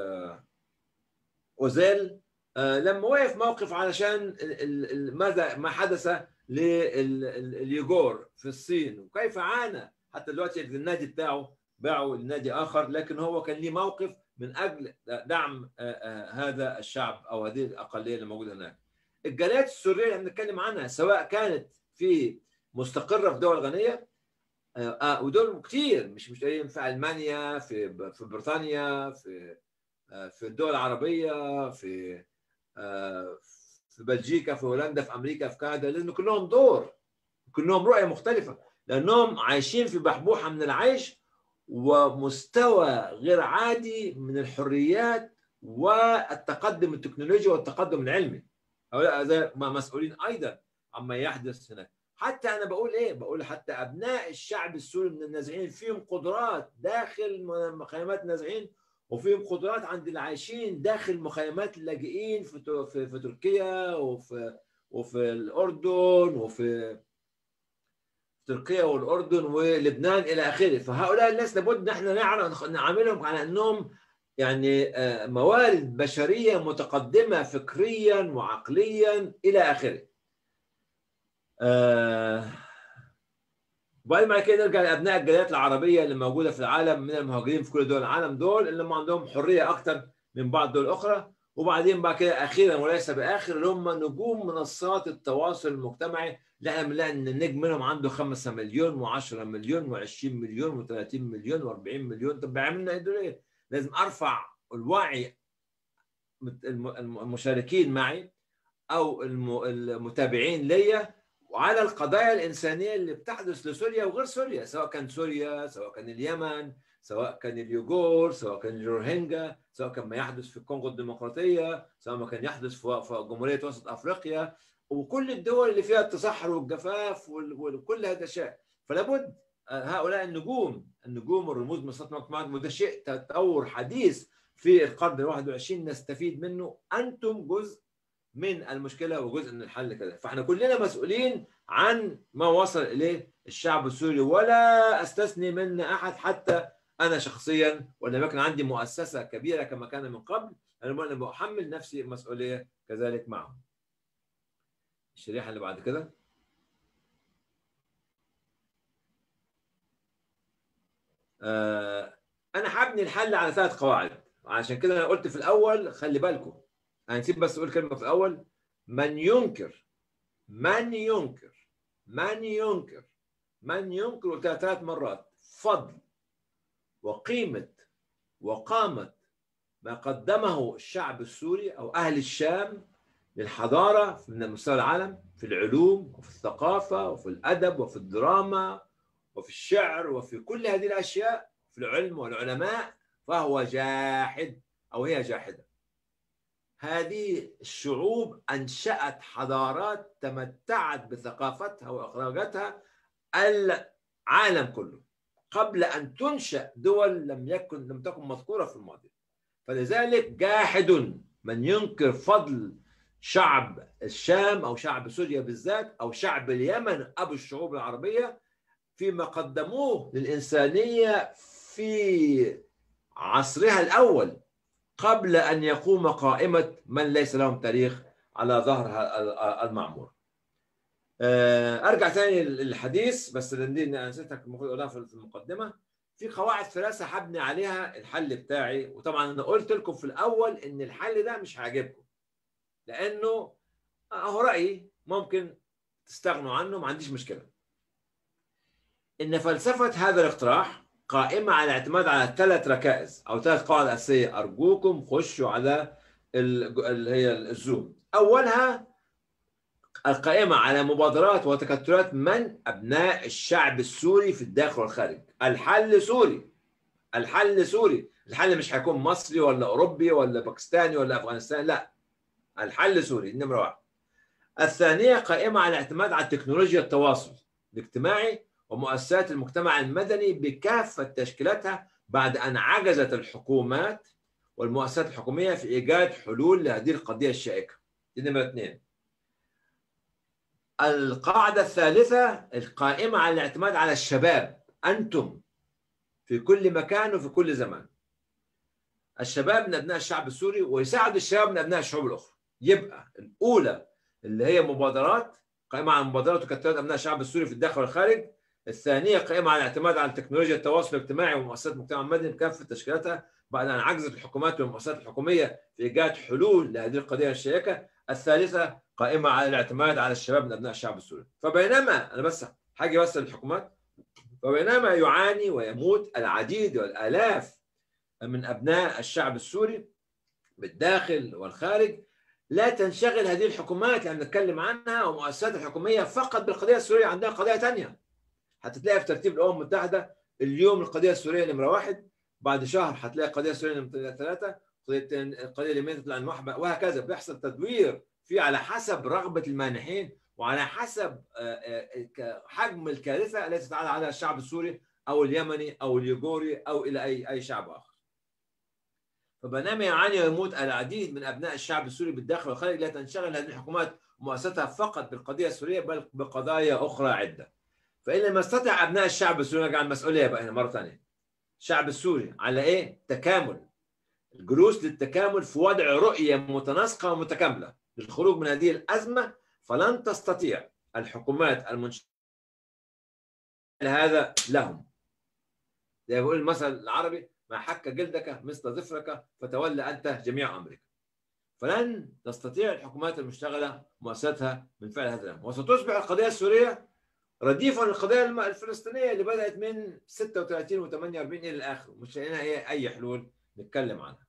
اوزيل لما وقف موقف علشان ماذا ما حدث لليوغور في الصين وكيف عانى حتى دلوقتي النادي بتاعه باعه لنادي اخر لكن هو كان ليه موقف من اجل دعم هذا الشعب او هذه الاقليه اللي موجوده هناك. الجاليات السوريه اللي بنتكلم عنها سواء كانت في مستقره في دول غنيه ودول كتير مش مش في المانيا في في بريطانيا في في الدول العربيه في في بلجيكا في هولندا في امريكا في كندا لان كلهم دور كلهم رؤيه مختلفه لانهم عايشين في بحبوحه من العيش ومستوى غير عادي من الحريات والتقدم التكنولوجي والتقدم العلمي هؤلاء مسؤولين ايضا عما يحدث هناك حتى انا بقول ايه بقول حتى ابناء الشعب السوري من النازحين فيهم قدرات داخل مخيمات النازحين وفيهم قدرات عند العايشين داخل مخيمات اللاجئين في في, في تركيا وفي وفي الاردن وفي تركيا والاردن ولبنان الى اخره فهؤلاء الناس لابد نحن نعرف نعاملهم على انهم يعني موارد بشريه متقدمه فكريا وعقليا الى اخره وبعدين بعد كده نرجع لابناء الجاليات العربيه اللي موجوده في العالم من المهاجرين في كل دول العالم دول اللي هم عندهم حريه اكثر من بعض الدول الاخرى وبعدين بعد كده اخيرا وليس باخر اللي هم نجوم منصات التواصل المجتمعي اللي احنا بنلاقي ان النجم منهم عنده 5 مليون و10 مليون و20 مليون و30 مليون و40 مليون طب بيعملنا ايه دول ايه؟ لازم ارفع الوعي المشاركين معي او المتابعين ليا وعلى القضايا الإنسانية اللي بتحدث لسوريا وغير سوريا سواء كان سوريا سواء كان اليمن سواء كان اليوغور سواء كان الروهينجا سواء كان ما يحدث في الكونغو الديمقراطية سواء ما كان يحدث في جمهورية وسط أفريقيا وكل الدول اللي فيها التصحر والجفاف وكل هذا الشيء فلا بد هؤلاء النجوم النجوم والرموز من المجتمعات وده شيء تطور حديث في القرن ال 21 نستفيد منه انتم جزء من المشكله وجزء من الحل كده فاحنا كلنا مسؤولين عن ما وصل اليه الشعب السوري ولا استثني من احد حتى انا شخصيا ولم يكن عندي مؤسسه كبيره كما كان من قبل انا بحمل نفسي مسؤوليه كذلك معهم الشريحه اللي بعد كده آه انا حبني الحل على ثلاث قواعد عشان كده انا قلت في الاول خلي بالكم هنسيب بس اقول كلمه في الاول من ينكر من ينكر من ينكر من ينكر قلتها ثلاث مرات فضل وقيمة وقامة ما قدمه الشعب السوري أو أهل الشام للحضارة من مستوى العالم في العلوم وفي الثقافة وفي الأدب وفي الدراما وفي الشعر وفي كل هذه الأشياء في العلم والعلماء فهو جاحد أو هي جاحدة هذه الشعوب أنشأت حضارات تمتعت بثقافتها وأخلاقاتها العالم كله قبل أن تنشأ دول لم يكن لم تكن مذكورة في الماضي فلذلك جاحد من ينكر فضل شعب الشام أو شعب سوريا بالذات أو شعب اليمن أبو الشعوب العربية فيما قدموه للإنسانية في عصرها الأول قبل أن يقوم قائمة من ليس لهم تاريخ على ظهر المعمور أرجع ثاني للحديث بس لأني نسيتك المفروض أقولها في المقدمة في قواعد فراسة حبني عليها الحل بتاعي وطبعا أنا قلت لكم في الأول إن الحل ده مش هيعجبكم لأنه أهو رأيي ممكن تستغنوا عنه ما عنديش مشكلة إن فلسفة هذا الاقتراح قائمة على الاعتماد على ثلاث ركائز أو ثلاث قواعد أساسية أرجوكم خشوا على اللي هي الزوم أولها القائمة على مبادرات وتكتلات من أبناء الشعب السوري في الداخل والخارج الحل سوري الحل سوري الحل مش هيكون مصري ولا أوروبي ولا باكستاني ولا أفغانستان لا الحل سوري نمرة واحد الثانية قائمة على الاعتماد على تكنولوجيا التواصل الاجتماعي ومؤسسات المجتمع المدني بكافة تشكيلاتها بعد أن عجزت الحكومات والمؤسسات الحكومية في إيجاد حلول لهذه القضية الشائكة دي نمرة اثنين القاعدة الثالثة القائمة على الاعتماد على الشباب أنتم في كل مكان وفي كل زمان الشباب من أبناء الشعب السوري ويساعد الشباب من أبناء الشعوب الأخرى يبقى الأولى اللي هي مبادرات قائمة على مبادرات وكتلات أبناء الشعب السوري في الداخل والخارج الثانية قائمة على الاعتماد على تكنولوجيا التواصل الاجتماعي ومؤسسات المجتمع المدني بكافة تشكيلاتها بعد أن عجزت الحكومات والمؤسسات الحكومية في إيجاد حلول لهذه القضية الشائكة الثالثة قائمة على الاعتماد على الشباب من أبناء الشعب السوري فبينما أنا بس حاجة بس للحكومات وبينما يعاني ويموت العديد والآلاف من أبناء الشعب السوري بالداخل والخارج لا تنشغل هذه الحكومات اللي نتكلم عنها والمؤسسات الحكومية فقط بالقضية السورية عندها قضايا ثانية هتلاقي في ترتيب الأمم المتحدة اليوم القضية السورية نمرة واحد بعد شهر هتلاقي القضية السورية نمرة ثلاثة القضية اليمنية تطلع المحبة وهكذا بيحصل تدوير في على حسب رغبة المانحين وعلى حسب حجم الكارثة التي تتعرض على الشعب السوري أو اليمني أو اليوغوري أو إلى أي أي شعب آخر. فبينما يعاني ويموت العديد من أبناء الشعب السوري بالداخل والخارج لا تنشغل هذه الحكومات ومؤسستها فقط بالقضية السورية بل بقضايا أخرى عدة. فإن لم يستطع أبناء الشعب السوري نرجع المسؤولية بقى هنا مرة ثانية. الشعب السوري على إيه؟ تكامل. الجلوس للتكامل في وضع رؤية متناسقة ومتكاملة للخروج من هذه الأزمة فلن تستطيع الحكومات المنشأة هذا لهم زي ما بيقول المثل العربي ما حك جلدك مثل ظفرك فتولى أنت جميع أمرك فلن تستطيع الحكومات المشتغلة مؤسساتها من فعل هذا الأمر وستصبح القضية السورية رديفا للقضية الفلسطينية اللي بدأت من 36 و 48 إلى الآخر مش لاقيين أي حلول نتكلم عنها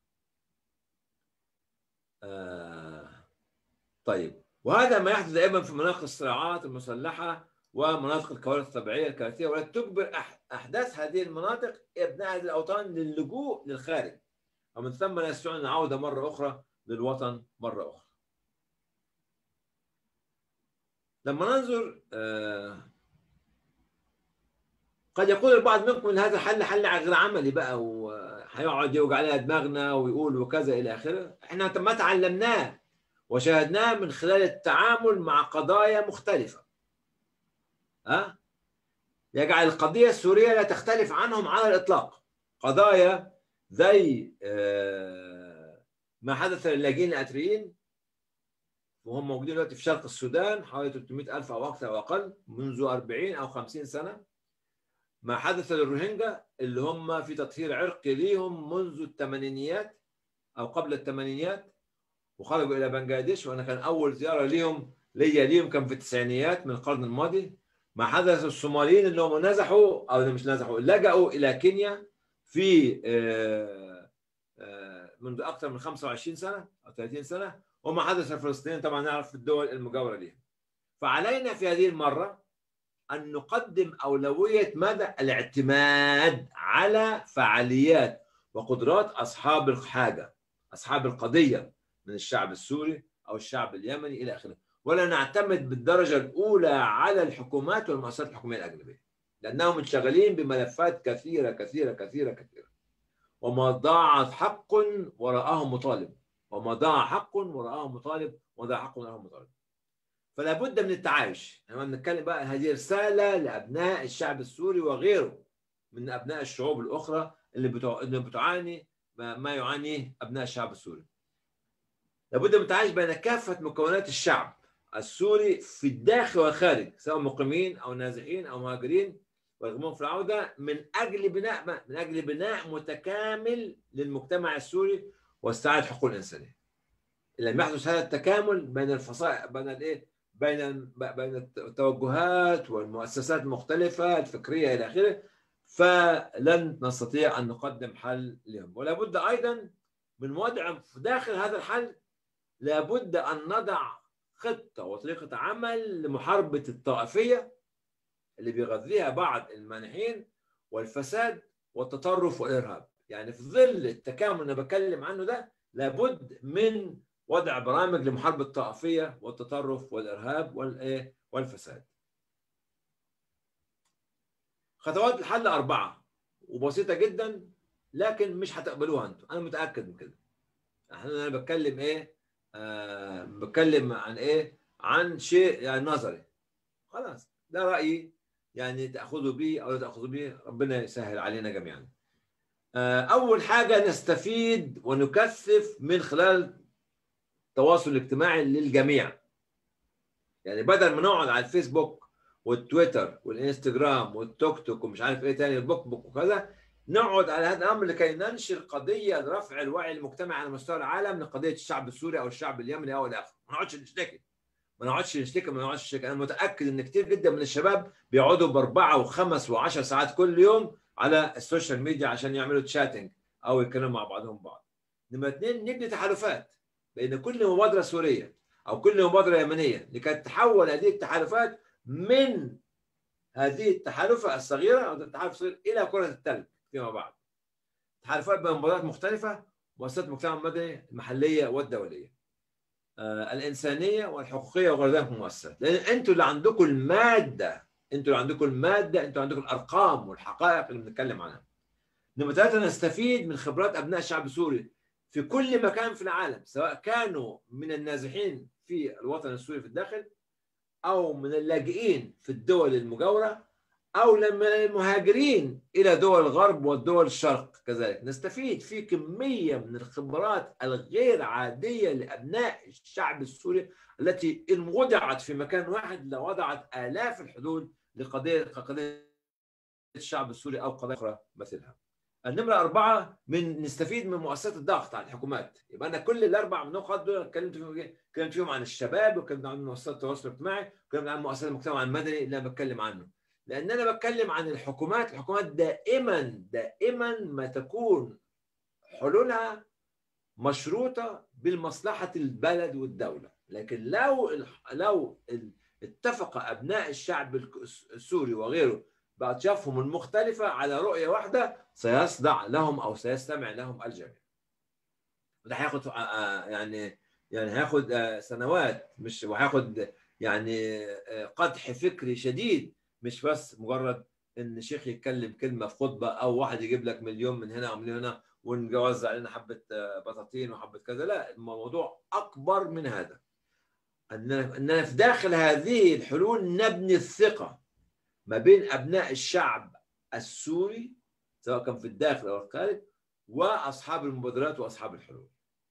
آه طيب وهذا ما يحدث دائما في مناطق الصراعات المسلحة ومناطق الكوارث الطبيعية الكارثية ولا تجبر أحداث هذه المناطق أبناء هذه الأوطان للجوء للخارج ومن ثم لا يستطيعون العودة مرة أخرى للوطن مرة أخرى لما ننظر آه قد يقول البعض منكم ان هذا حل حل غير عملي بقى وهيقعد يوجع علينا دماغنا ويقول وكذا الى اخره احنا ما تعلمناه وشاهدناه من خلال التعامل مع قضايا مختلفه ها يجعل القضيه السوريه لا تختلف عنهم على الاطلاق قضايا زي ما حدث للاجئين الاتريين وهم موجودين دلوقتي في شرق السودان حوالي 300 ألف أو أكثر أو أقل منذ 40 أو 50 سنة ما حدث للروهينجا اللي هم في تطهير عرقي ليهم منذ الثمانينيات أو قبل الثمانينيات وخرجوا إلى بنغلاديش وأنا كان أول زيارة ليهم ليا ليهم كان في التسعينيات من القرن الماضي ما حدث الصوماليين اللي هم نزحوا او مش نزحوا لجأوا الى كينيا في آه، آه، منذ اكثر من 25 سنه او 30 سنه وما حدث الفلسطينيين طبعا نعرف في الدول المجاوره لهم فعلينا في هذه المره ان نقدم اولويه مدى الاعتماد على فعاليات وقدرات اصحاب الحاجه اصحاب القضيه من الشعب السوري او الشعب اليمني الى اخره ولا نعتمد بالدرجه الاولى على الحكومات والمؤسسات الحكوميه الاجنبيه لانهم منشغلين بملفات كثيره كثيره كثيره كثيره وما ضاع حق وراءه مطالب وما ضاع حق وراءه مطالب وضاع حق وراءه مطالب فلا بد من التعايش لما يعني نتكلم بقى هذه رساله لابناء الشعب السوري وغيره من ابناء الشعوب الاخرى اللي بتع... اللي بتعاني ما يعانيه ابناء الشعب السوري لابد من التعايش بين كافه مكونات الشعب السوري في الداخل والخارج سواء مقيمين او نازحين او مهاجرين ويرغبون في العوده من اجل بناء من اجل بناء متكامل للمجتمع السوري واستعاده حقوق الانسانيه. لم يحدث هذا التكامل بين الفصائل بين الايه؟ بين بين التوجهات والمؤسسات المختلفه الفكريه الى اخره فلن نستطيع ان نقدم حل لهم ولا بد ايضا من وضع داخل هذا الحل لابد ان نضع خطه وطريقه عمل لمحاربه الطائفيه اللي بيغذيها بعض المانحين والفساد والتطرف والارهاب يعني في ظل التكامل اللي بتكلم عنه ده لابد من وضع برامج لمحاربه الطائفيه والتطرف والارهاب والايه والفساد خطوات الحل اربعه وبسيطه جدا لكن مش هتقبلوها انتم انا متاكد من كده احنا انا بتكلم ايه آه بتكلم عن ايه عن شيء يعني نظري خلاص ده رايي يعني تاخذوا به او لا تاخذوا به ربنا يسهل علينا جميعا آه اول حاجه نستفيد ونكثف من خلال التواصل الاجتماعي للجميع يعني بدل ما نقعد على الفيسبوك والتويتر والانستغرام والتوك توك ومش عارف ايه تاني البوك بوك وكذا نقعد على هذا الامر لكي ننشر قضيه لرفع الوعي المجتمعي على مستوى العالم لقضيه الشعب السوري او الشعب اليمني او الى اخره ما نقعدش نشتكي ما نقعدش نشتكي ما نقعدش نشتكي انا متاكد ان كثير جدا من الشباب بيقعدوا باربعه وخمس وعشر ساعات كل يوم على السوشيال ميديا عشان يعملوا تشاتنج او يتكلموا مع بعضهم بعض نمرة اثنين نبني تحالفات بين كل مبادره سوريه او كل مبادره يمنيه لكي تتحول هذه التحالفات من هذه التحالفه الصغيره او التحالف الصغير الى كره الثلج فيما بعد. تحالفات بين مبادرات مختلفه مؤسسات المجتمع المدني المحليه والدوليه. آه الانسانيه والحقوقيه وغير ذلك مؤسسات، لان انتوا اللي عندكم الماده، انتوا اللي عندكم الماده، انتوا عندكم الارقام والحقائق اللي بنتكلم عنها. نمرة ثلاثة نستفيد من خبرات أبناء الشعب السوري في كل مكان في العالم سواء كانوا من النازحين في الوطن السوري في الداخل أو من اللاجئين في الدول المجاورة أو من المهاجرين إلى دول الغرب والدول الشرق كذلك نستفيد في كمية من الخبرات الغير عادية لأبناء الشعب السوري التي إن وضعت في مكان واحد لوضعت آلاف الحلول لقضية قضية الشعب السوري أو قضايا أخرى مثلها النمرة أربعة من نستفيد من مؤسسات الضغط على الحكومات يبقى أنا كل الأربع نقط دول اتكلمت فيهم اتكلمت فيهم عن الشباب واتكلمت عن مؤسسات التواصل الاجتماعي واتكلمت عن مؤسسات المجتمع المدني اللي أنا بتكلم عنه لأن أنا بتكلم عن الحكومات الحكومات دائما دائما ما تكون حلولها مشروطة بالمصلحة البلد والدولة لكن لو لو اتفق أبناء الشعب السوري وغيره بأطيافهم المختلفة على رؤية واحدة سيصدع لهم أو سيستمع لهم الجميع وده هياخد يعني يعني هياخد سنوات مش وهياخد يعني قدح فكري شديد مش بس مجرد ان شيخ يتكلم كلمه في خطبه او واحد يجيب لك مليون من هنا او مليون هنا ونوزع علينا حبه بطاطين وحبه كذا لا الموضوع اكبر من هذا اننا في داخل هذه الحلول نبني الثقه ما بين ابناء الشعب السوري سواء كان في الداخل او الخارج واصحاب المبادرات واصحاب الحلول.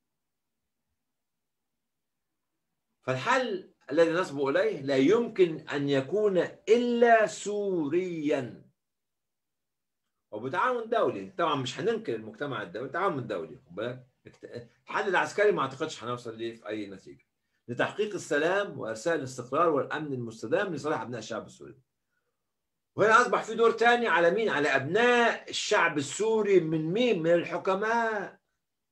فالحل الذي نصب اليه لا يمكن ان يكون الا سوريا. وبتعاون دولي، طبعا مش هننكر المجتمع الدولي، تعاون دولي، خد بالك؟ الحل العسكري ما اعتقدش هنوصل ليه في اي نتيجه. لتحقيق السلام وارسال الاستقرار والامن المستدام لصالح ابناء الشعب السوري. وهنا اصبح في دور تاني على مين؟ على ابناء الشعب السوري من مين؟ من الحكماء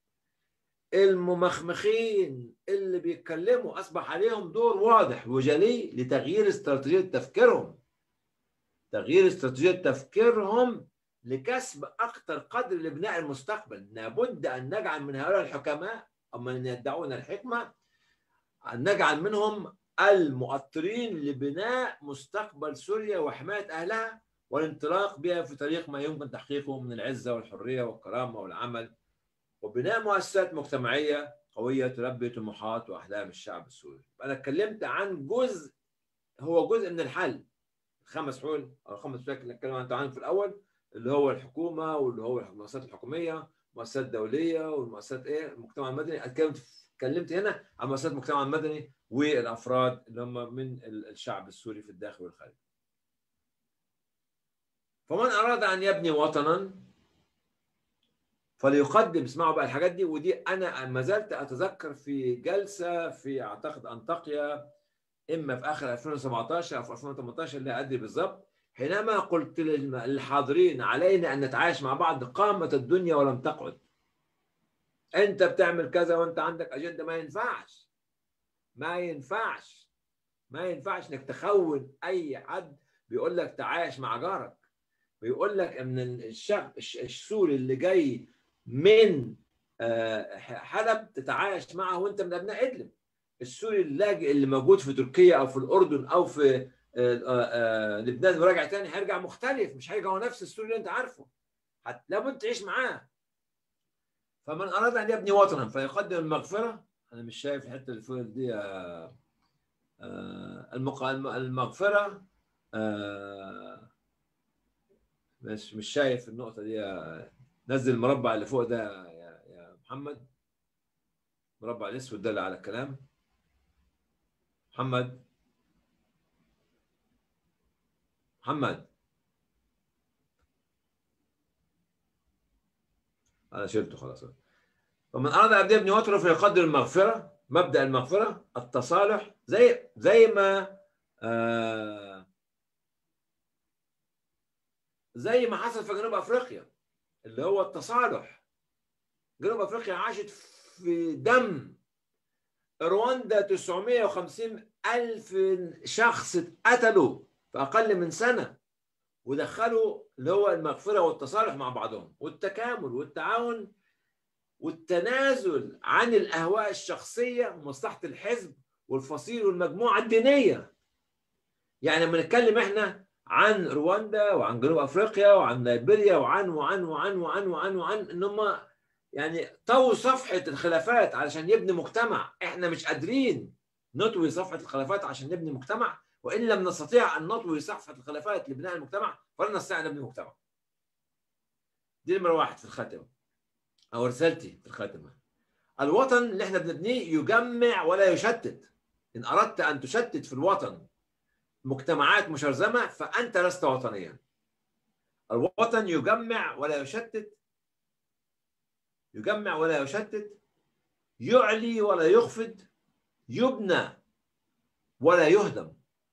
الممخمخين اللي بيتكلموا اصبح عليهم دور واضح وجلي لتغيير استراتيجيه تفكيرهم تغيير استراتيجيه تفكيرهم لكسب اكثر قدر لبناء المستقبل لابد ان نجعل من هؤلاء الحكماء او من يدعون الحكمه ان نجعل منهم المؤطرين لبناء مستقبل سوريا وحمايه اهلها والانطلاق بها في طريق ما يمكن تحقيقه من العزه والحريه والكرامه والعمل وبناء مؤسسات مجتمعيه قويه تلبي طموحات واحلام الشعب السوري. انا اتكلمت عن جزء هو جزء من الحل خمس حلول او خمس مشاكل اللي اتكلمت عنهم في الاول اللي هو الحكومه واللي هو المؤسسات الحكوميه مؤسسات دوليه والمؤسسات ايه المجتمع المدني اتكلمت اتكلمت هنا عن مؤسسات المجتمع المدني والافراد اللي هم من الشعب السوري في الداخل والخارج. فمن اراد ان يبني وطنا فليقدم اسمعوا بقى الحاجات دي ودي انا ما زلت اتذكر في جلسه في اعتقد انطاكيا اما في اخر 2017 او في 2018 لا ادري بالضبط حينما قلت للحاضرين علينا ان نتعايش مع بعض قامت الدنيا ولم تقعد انت بتعمل كذا وانت عندك اجنده ما ينفعش ما ينفعش ما ينفعش انك تخون اي حد بيقول لك تعايش مع جارك بيقول لك ان الشعب السوري اللي جاي من حلب تتعايش معه وانت من ابناء ادلب السوري اللاجئ اللي موجود في تركيا او في الاردن او في لبنان وراجع تاني هيرجع مختلف مش هيرجع هو نفس السوري اللي انت عارفه لابد تعيش معاه فمن اراد ان يبني وطنا فيقدم المغفره انا مش شايف الحته اللي فوق دي المغفره مش مش شايف النقطه دي نزل المربع اللي فوق ده يا يا محمد المربع الاسود ده اللي على الكلام محمد محمد انا شلته خلاص ومن اراد ان يبني وطنه فيقدر المغفره مبدا المغفره التصالح زي زي ما آه زي ما حصل في جنوب افريقيا اللي هو التصالح جنوب افريقيا عاشت في دم رواندا 950 الف شخص اتقتلوا في اقل من سنه ودخلوا اللي هو المغفره والتصالح مع بعضهم والتكامل والتعاون والتنازل عن الاهواء الشخصيه ومصلحه الحزب والفصيل والمجموعه الدينيه يعني لما نتكلم احنا عن رواندا وعن جنوب افريقيا وعن ليبيريا وعن وعن وعن وعن وعن وعن ان هم يعني طووا صفحه الخلافات علشان يبني مجتمع احنا مش قادرين نطوي صفحه الخلافات عشان نبني مجتمع وان لم نستطيع ان نطوي صفحه الخلافات لبناء المجتمع فلن نستطيع ان نبني مجتمع. دي نمره واحد في الخاتمه او رسالتي في الخاتمه. الوطن اللي احنا بنبنيه يجمع ولا يشتت. ان اردت ان تشتت في الوطن مجتمعات مشرذمه فانت لست وطنيا. الوطن يجمع ولا يشتت يجمع ولا يشتت يعلي ولا يخفض يبنى ولا يهدم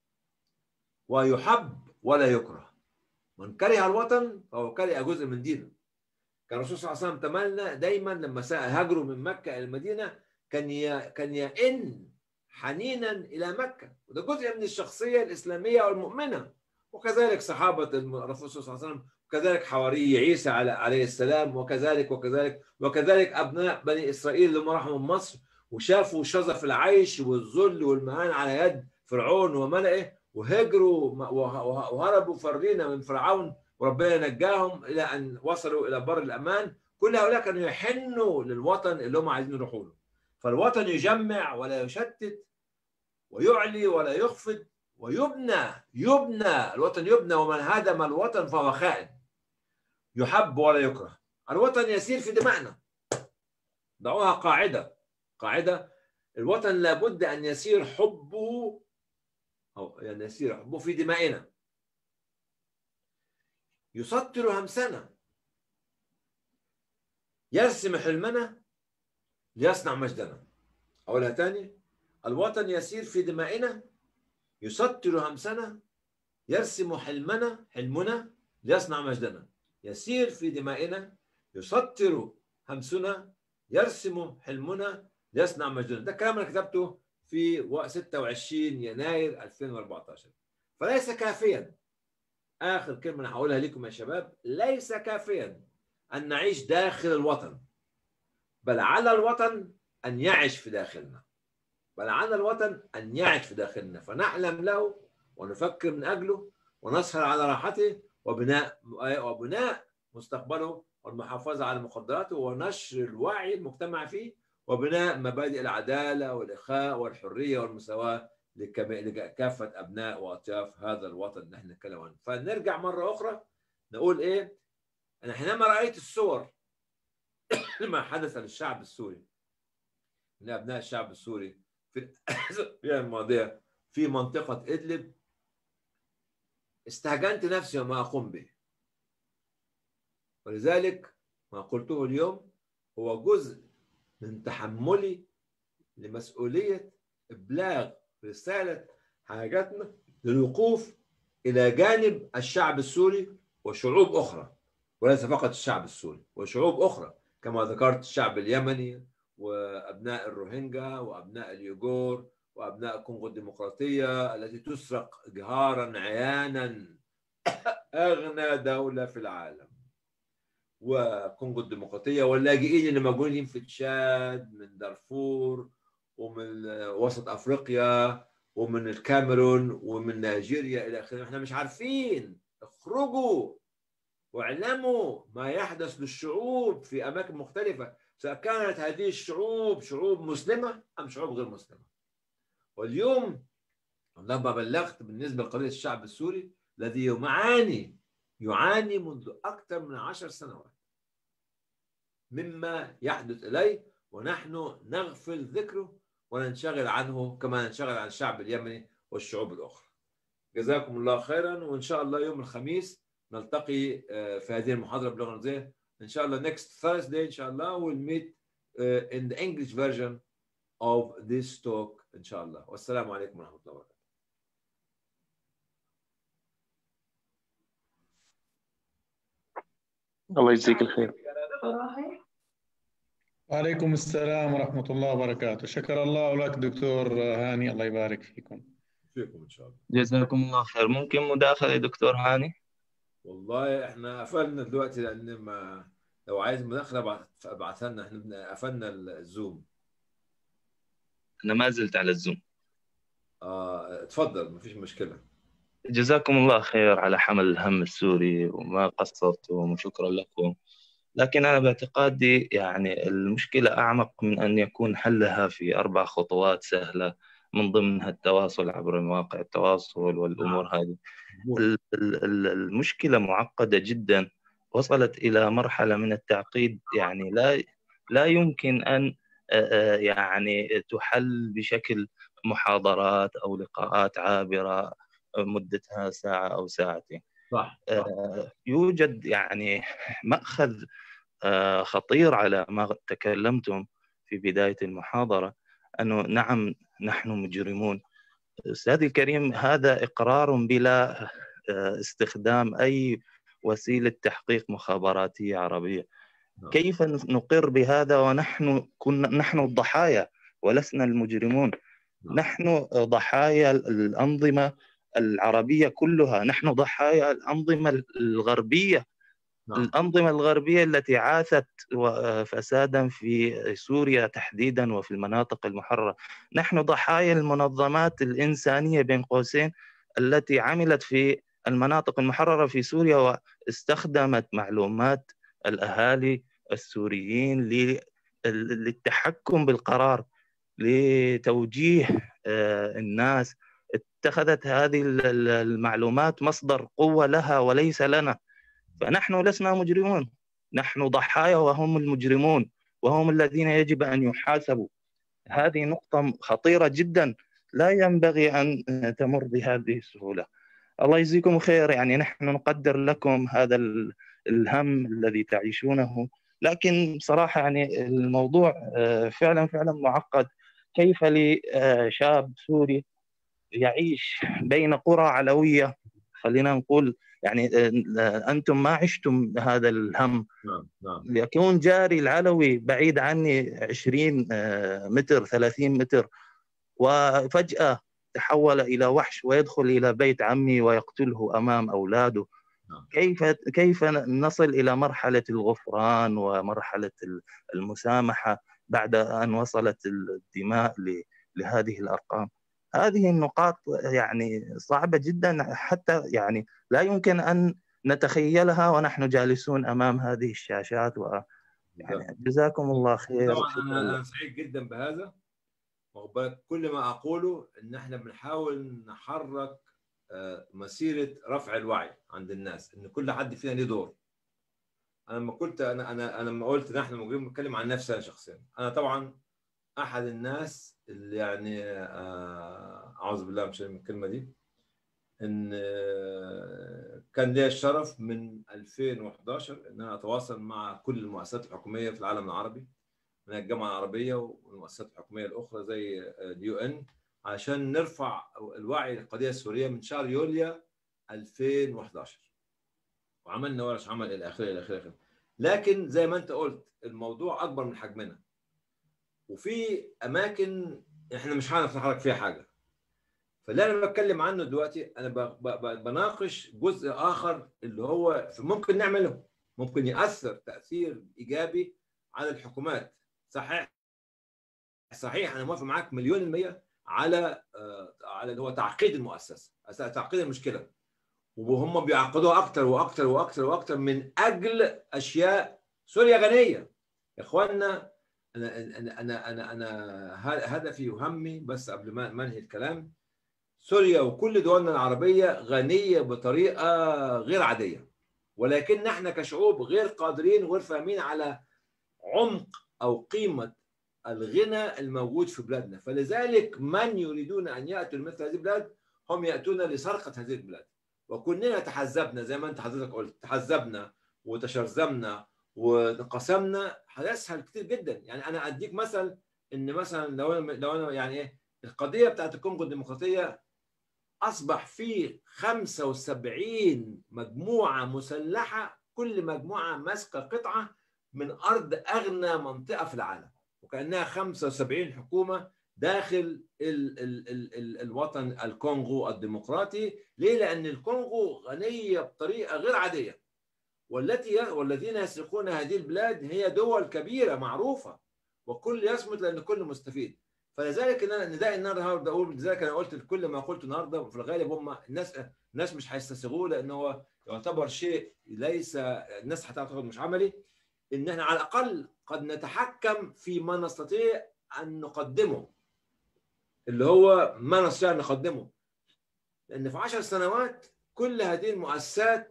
ويحب ولا يكره من كره الوطن فهو كره جزء من دينه كان الرسول صلى الله عليه وسلم تمنى دايما لما هاجروا من مكه الى المدينه كان ي... كان يئن حنينا الى مكه وده جزء من الشخصيه الاسلاميه والمؤمنه وكذلك صحابه الرسول صلى الله عليه وسلم وكذلك حواري عيسى عليه السلام وكذلك وكذلك وكذلك ابناء بني اسرائيل لما راحوا من مصر وشافوا شظف العيش والذل والمهان على يد فرعون وملئه وهجروا وهربوا فرينا من فرعون وربنا نجاهم الى ان وصلوا الى بر الامان كل هؤلاء كانوا يحنوا للوطن اللي هم عايزين يروحوا له فالوطن يجمع ولا يشتت ويعلي ولا يخفض ويبنى يبنى الوطن يبنى ومن هدم الوطن فهو خائن يحب ولا يكره الوطن يسير في دمائنا ضعوها قاعده قاعده الوطن لابد ان يسير حبه أو يعني يسير حبه في دمائنا يسطر همسنا يرسم حلمنا ليصنع مجدنا أولها تاني الوطن يسير في دمائنا يسطر همسنا يرسم حلمنا حلمنا ليصنع مجدنا يسير في دمائنا يسطر همسنا يرسم حلمنا ليصنع مجدنا ده كلام انا كتبته في 26 يناير 2014 فليس كافيا اخر كلمه انا هقولها لكم يا شباب ليس كافيا ان نعيش داخل الوطن بل على الوطن ان يعش في داخلنا بل على الوطن ان يعش في داخلنا فنحلم له ونفكر من اجله ونسهر على راحته وبناء وبناء مستقبله والمحافظه على مقدراته ونشر الوعي المجتمع فيه وبناء مبادئ العداله والاخاء والحريه والمساواه لكافه ابناء واطياف هذا الوطن اللي احنا نتكلم عنه فنرجع مره اخرى نقول ايه انا حينما رايت الصور ما حدث للشعب السوري من ابناء الشعب السوري في في الماضيه في منطقه ادلب استهجنت نفسي وما اقوم به ولذلك ما قلته اليوم هو جزء من تحملي لمسؤوليه ابلاغ رساله حاجاتنا للوقوف الى جانب الشعب السوري وشعوب اخرى وليس فقط الشعب السوري وشعوب اخرى كما ذكرت الشعب اليمني وابناء الروهينجا وابناء اليوغور وابناء الكونغو الديمقراطيه التي تسرق جهارا عيانا اغنى دوله في العالم وكونغو الديمقراطيه واللاجئين اللي موجودين في تشاد من دارفور ومن وسط افريقيا ومن الكاميرون ومن نيجيريا الى اخره احنا مش عارفين اخرجوا واعلموا ما يحدث للشعوب في اماكن مختلفه سواء كانت هذه الشعوب شعوب مسلمه ام شعوب غير مسلمه واليوم لما بلغت بالنسبه لقضيه الشعب السوري الذي يعاني يعاني منذ اكثر من عشر سنوات مما يحدث اليه ونحن نغفل ذكره وننشغل عنه كما ننشغل عن الشعب اليمني والشعوب الاخرى. جزاكم الله خيرا وان شاء الله يوم الخميس نلتقي في هذه المحاضره باللغه الانجليزيه ان شاء الله next Thursday ان شاء الله we'll meet uh, in the English version of this talk ان شاء الله والسلام عليكم ورحمه الله وبركاته الله يجزيك الخير وعليكم السلام ورحمة الله وبركاته شكر الله لك دكتور هاني الله يبارك فيكم فيكم ان شاء الله جزاكم الله خير ممكن مداخلة يا دكتور هاني والله احنا قفلنا دلوقتي لان ما لو عايز مداخله ابعثها لنا احنا قفلنا الزوم أنا ما زلت على الزوم اه اتفضل مفيش مشكله جزاكم الله خير على حمل الهم السوري وما قصرتم وشكرا لكم لكن أنا باعتقادي يعني المشكلة أعمق من أن يكون حلها في أربع خطوات سهلة من ضمنها التواصل عبر مواقع التواصل والأمور هذه المشكلة معقدة جدا وصلت إلى مرحلة من التعقيد يعني لا لا يمكن أن يعني تحل بشكل محاضرات أو لقاءات عابرة مدتها ساعة أو ساعتين صح, صح. يوجد يعني مأخذ خطير على ما تكلمتم في بداية المحاضرة أنه نعم نحن مجرمون أستاذي الكريم هذا إقرار بلا استخدام أي وسيلة تحقيق مخابراتية عربية كيف نقر بهذا ونحن كنا نحن الضحايا ولسنا المجرمون نحن ضحايا الأنظمة العربية كلها نحن ضحايا الأنظمة الغربية نعم. الأنظمة الغربية التي عاثت فسادا في سوريا تحديدا وفي المناطق المحررة نحن ضحايا المنظمات الإنسانية بين قوسين التي عملت في المناطق المحررة في سوريا واستخدمت معلومات الأهالي السوريين للتحكم بالقرار لتوجيه الناس اتخذت هذه المعلومات مصدر قوة لها وليس لنا فنحن لسنا مجرمون نحن ضحايا وهم المجرمون وهم الذين يجب أن يحاسبوا هذه نقطة خطيرة جدا لا ينبغي أن تمر بهذه السهولة الله يجزيكم خير يعني نحن نقدر لكم هذا الهم الذي تعيشونه لكن بصراحة يعني الموضوع فعلا فعلا معقد كيف لشاب سوري يعيش بين قرى علوية خلينا نقول يعني آه، انتم ما عشتم هذا الهم نعم نعم يكون جاري العلوي بعيد عني 20 آه، متر 30 متر وفجأة تحول إلى وحش ويدخل إلى بيت عمي ويقتله أمام أولاده نعم. كيف كيف نصل إلى مرحلة الغفران ومرحلة المسامحة بعد أن وصلت الدماء ل- لهذه الأرقام هذه النقاط يعني صعبة جدا حتى يعني لا يمكن أن نتخيلها ونحن جالسون أمام هذه الشاشات و يعني جزاكم الله خير طبعا شكراً انا لكم. انا سعيد جدا بهذا واخد بالك كل ما اقوله ان احنا بنحاول نحرك آه، مسيره رفع الوعي عند الناس ان كل حد فينا ليه دور انا لما قلت انا انا انا لما قلت ان احنا موجودين بتكلم عن نفسي انا شخصيا انا طبعا احد الناس اللي يعني آه، اعوذ بالله من الشيطان من الكلمه دي ان آه، كان لي الشرف من 2011 ان انا اتواصل مع كل المؤسسات الحكوميه في العالم العربي من الجامعه العربيه والمؤسسات الحكوميه الاخرى زي اليو ان عشان نرفع الوعي للقضيه السوريه من شهر يوليو 2011 وعملنا ورش عمل الى اخره الى اخره إلى آخره. لكن زي ما انت قلت الموضوع اكبر من حجمنا وفي اماكن احنا مش هنعرف نحرك فيها حاجه فاللي انا بتكلم عنه دلوقتي انا ب- ب- ب- بناقش جزء اخر اللي هو ممكن نعمله ممكن ياثر تاثير ايجابي على الحكومات صحيح صحيح انا موافق معاك مليون المية على آه، على اللي هو تعقيد المؤسسه تعقيد المشكله وهم بيعقدوها اكتر واكتر واكتر واكتر من اجل اشياء سوريا غنيه يا اخوانا انا انا انا انا, أنا ه- هدفي وهمي بس قبل ما ما انهي الكلام سوريا وكل دولنا العربيه غنيه بطريقه غير عاديه ولكن احنا كشعوب غير قادرين وغير فاهمين على عمق او قيمه الغنى الموجود في بلادنا فلذلك من يريدون ان ياتوا لمثل هذه البلاد هم ياتون لسرقه هذه البلاد وكلنا تحزبنا زي ما انت حضرتك قلت تحزبنا وتشرذمنا وانقسمنا هيسهل كتير جدا يعني انا اديك مثل ان مثلا لو انا لو انا يعني ايه القضيه بتاعت الكونغو الديمقراطيه اصبح في 75 مجموعه مسلحه كل مجموعه ماسكه قطعه من ارض اغنى منطقه في العالم وكانها 75 حكومه داخل ال ال ال ال الوطن الكونغو الديمقراطي ليه لان الكونغو غنيه بطريقه غير عاديه والتي والذين يسرقون هذه البلاد هي دول كبيره معروفه وكل يصمت لان الكل مستفيد فلذلك ان انا نداء النهارده اقول لذلك انا قلت كل ما قلته النهارده في الغالب هم الناس الناس مش هيستسيغوه لان هو يعتبر شيء ليس الناس هتعتقد مش عملي ان احنا على الاقل قد نتحكم في ما نستطيع ان نقدمه اللي هو ما نستطيع ان نقدمه لان في عشر سنوات كل هذه المؤسسات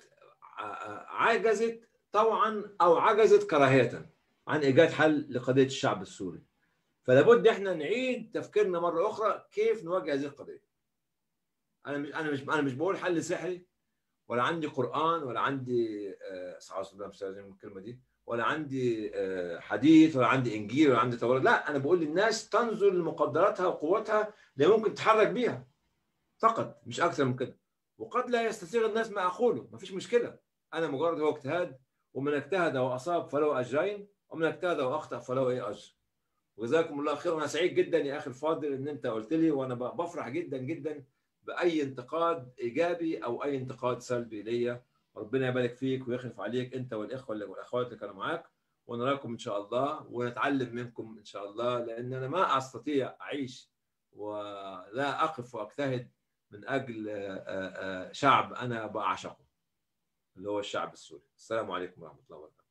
عجزت طوعا او عجزت كراهيه عن ايجاد حل لقضيه الشعب السوري فلابد احنا نعيد تفكيرنا مره اخرى كيف نواجه هذه القضيه انا مش انا مش انا مش بقول حل سحري ولا عندي قران ولا عندي اعوذ بالله من الكلمه دي ولا عندي حديث ولا عندي انجيل ولا عندي توراه لا انا بقول للناس تنظر لمقدراتها وقوتها اللي ممكن تتحرك بيها فقط مش اكثر من كده وقد لا يستسيغ الناس ما اقوله ما فيش مشكله انا مجرد هو اجتهاد ومن اجتهد واصاب فله اجرين ومن اجتهد واخطا فله ايه اجر وجزاكم الله خير وانا سعيد جدا يا اخي الفاضل ان انت قلت لي وانا بفرح جدا جدا باي انتقاد ايجابي او اي انتقاد سلبي ليا ربنا يبارك فيك ويخلف عليك انت والاخوه والاخوات اللي كانوا معاك ونراكم ان شاء الله ونتعلم منكم ان شاء الله لان انا ما استطيع اعيش ولا اقف واجتهد من اجل شعب انا بعشقه اللي هو الشعب السوري السلام عليكم ورحمه الله وبركاته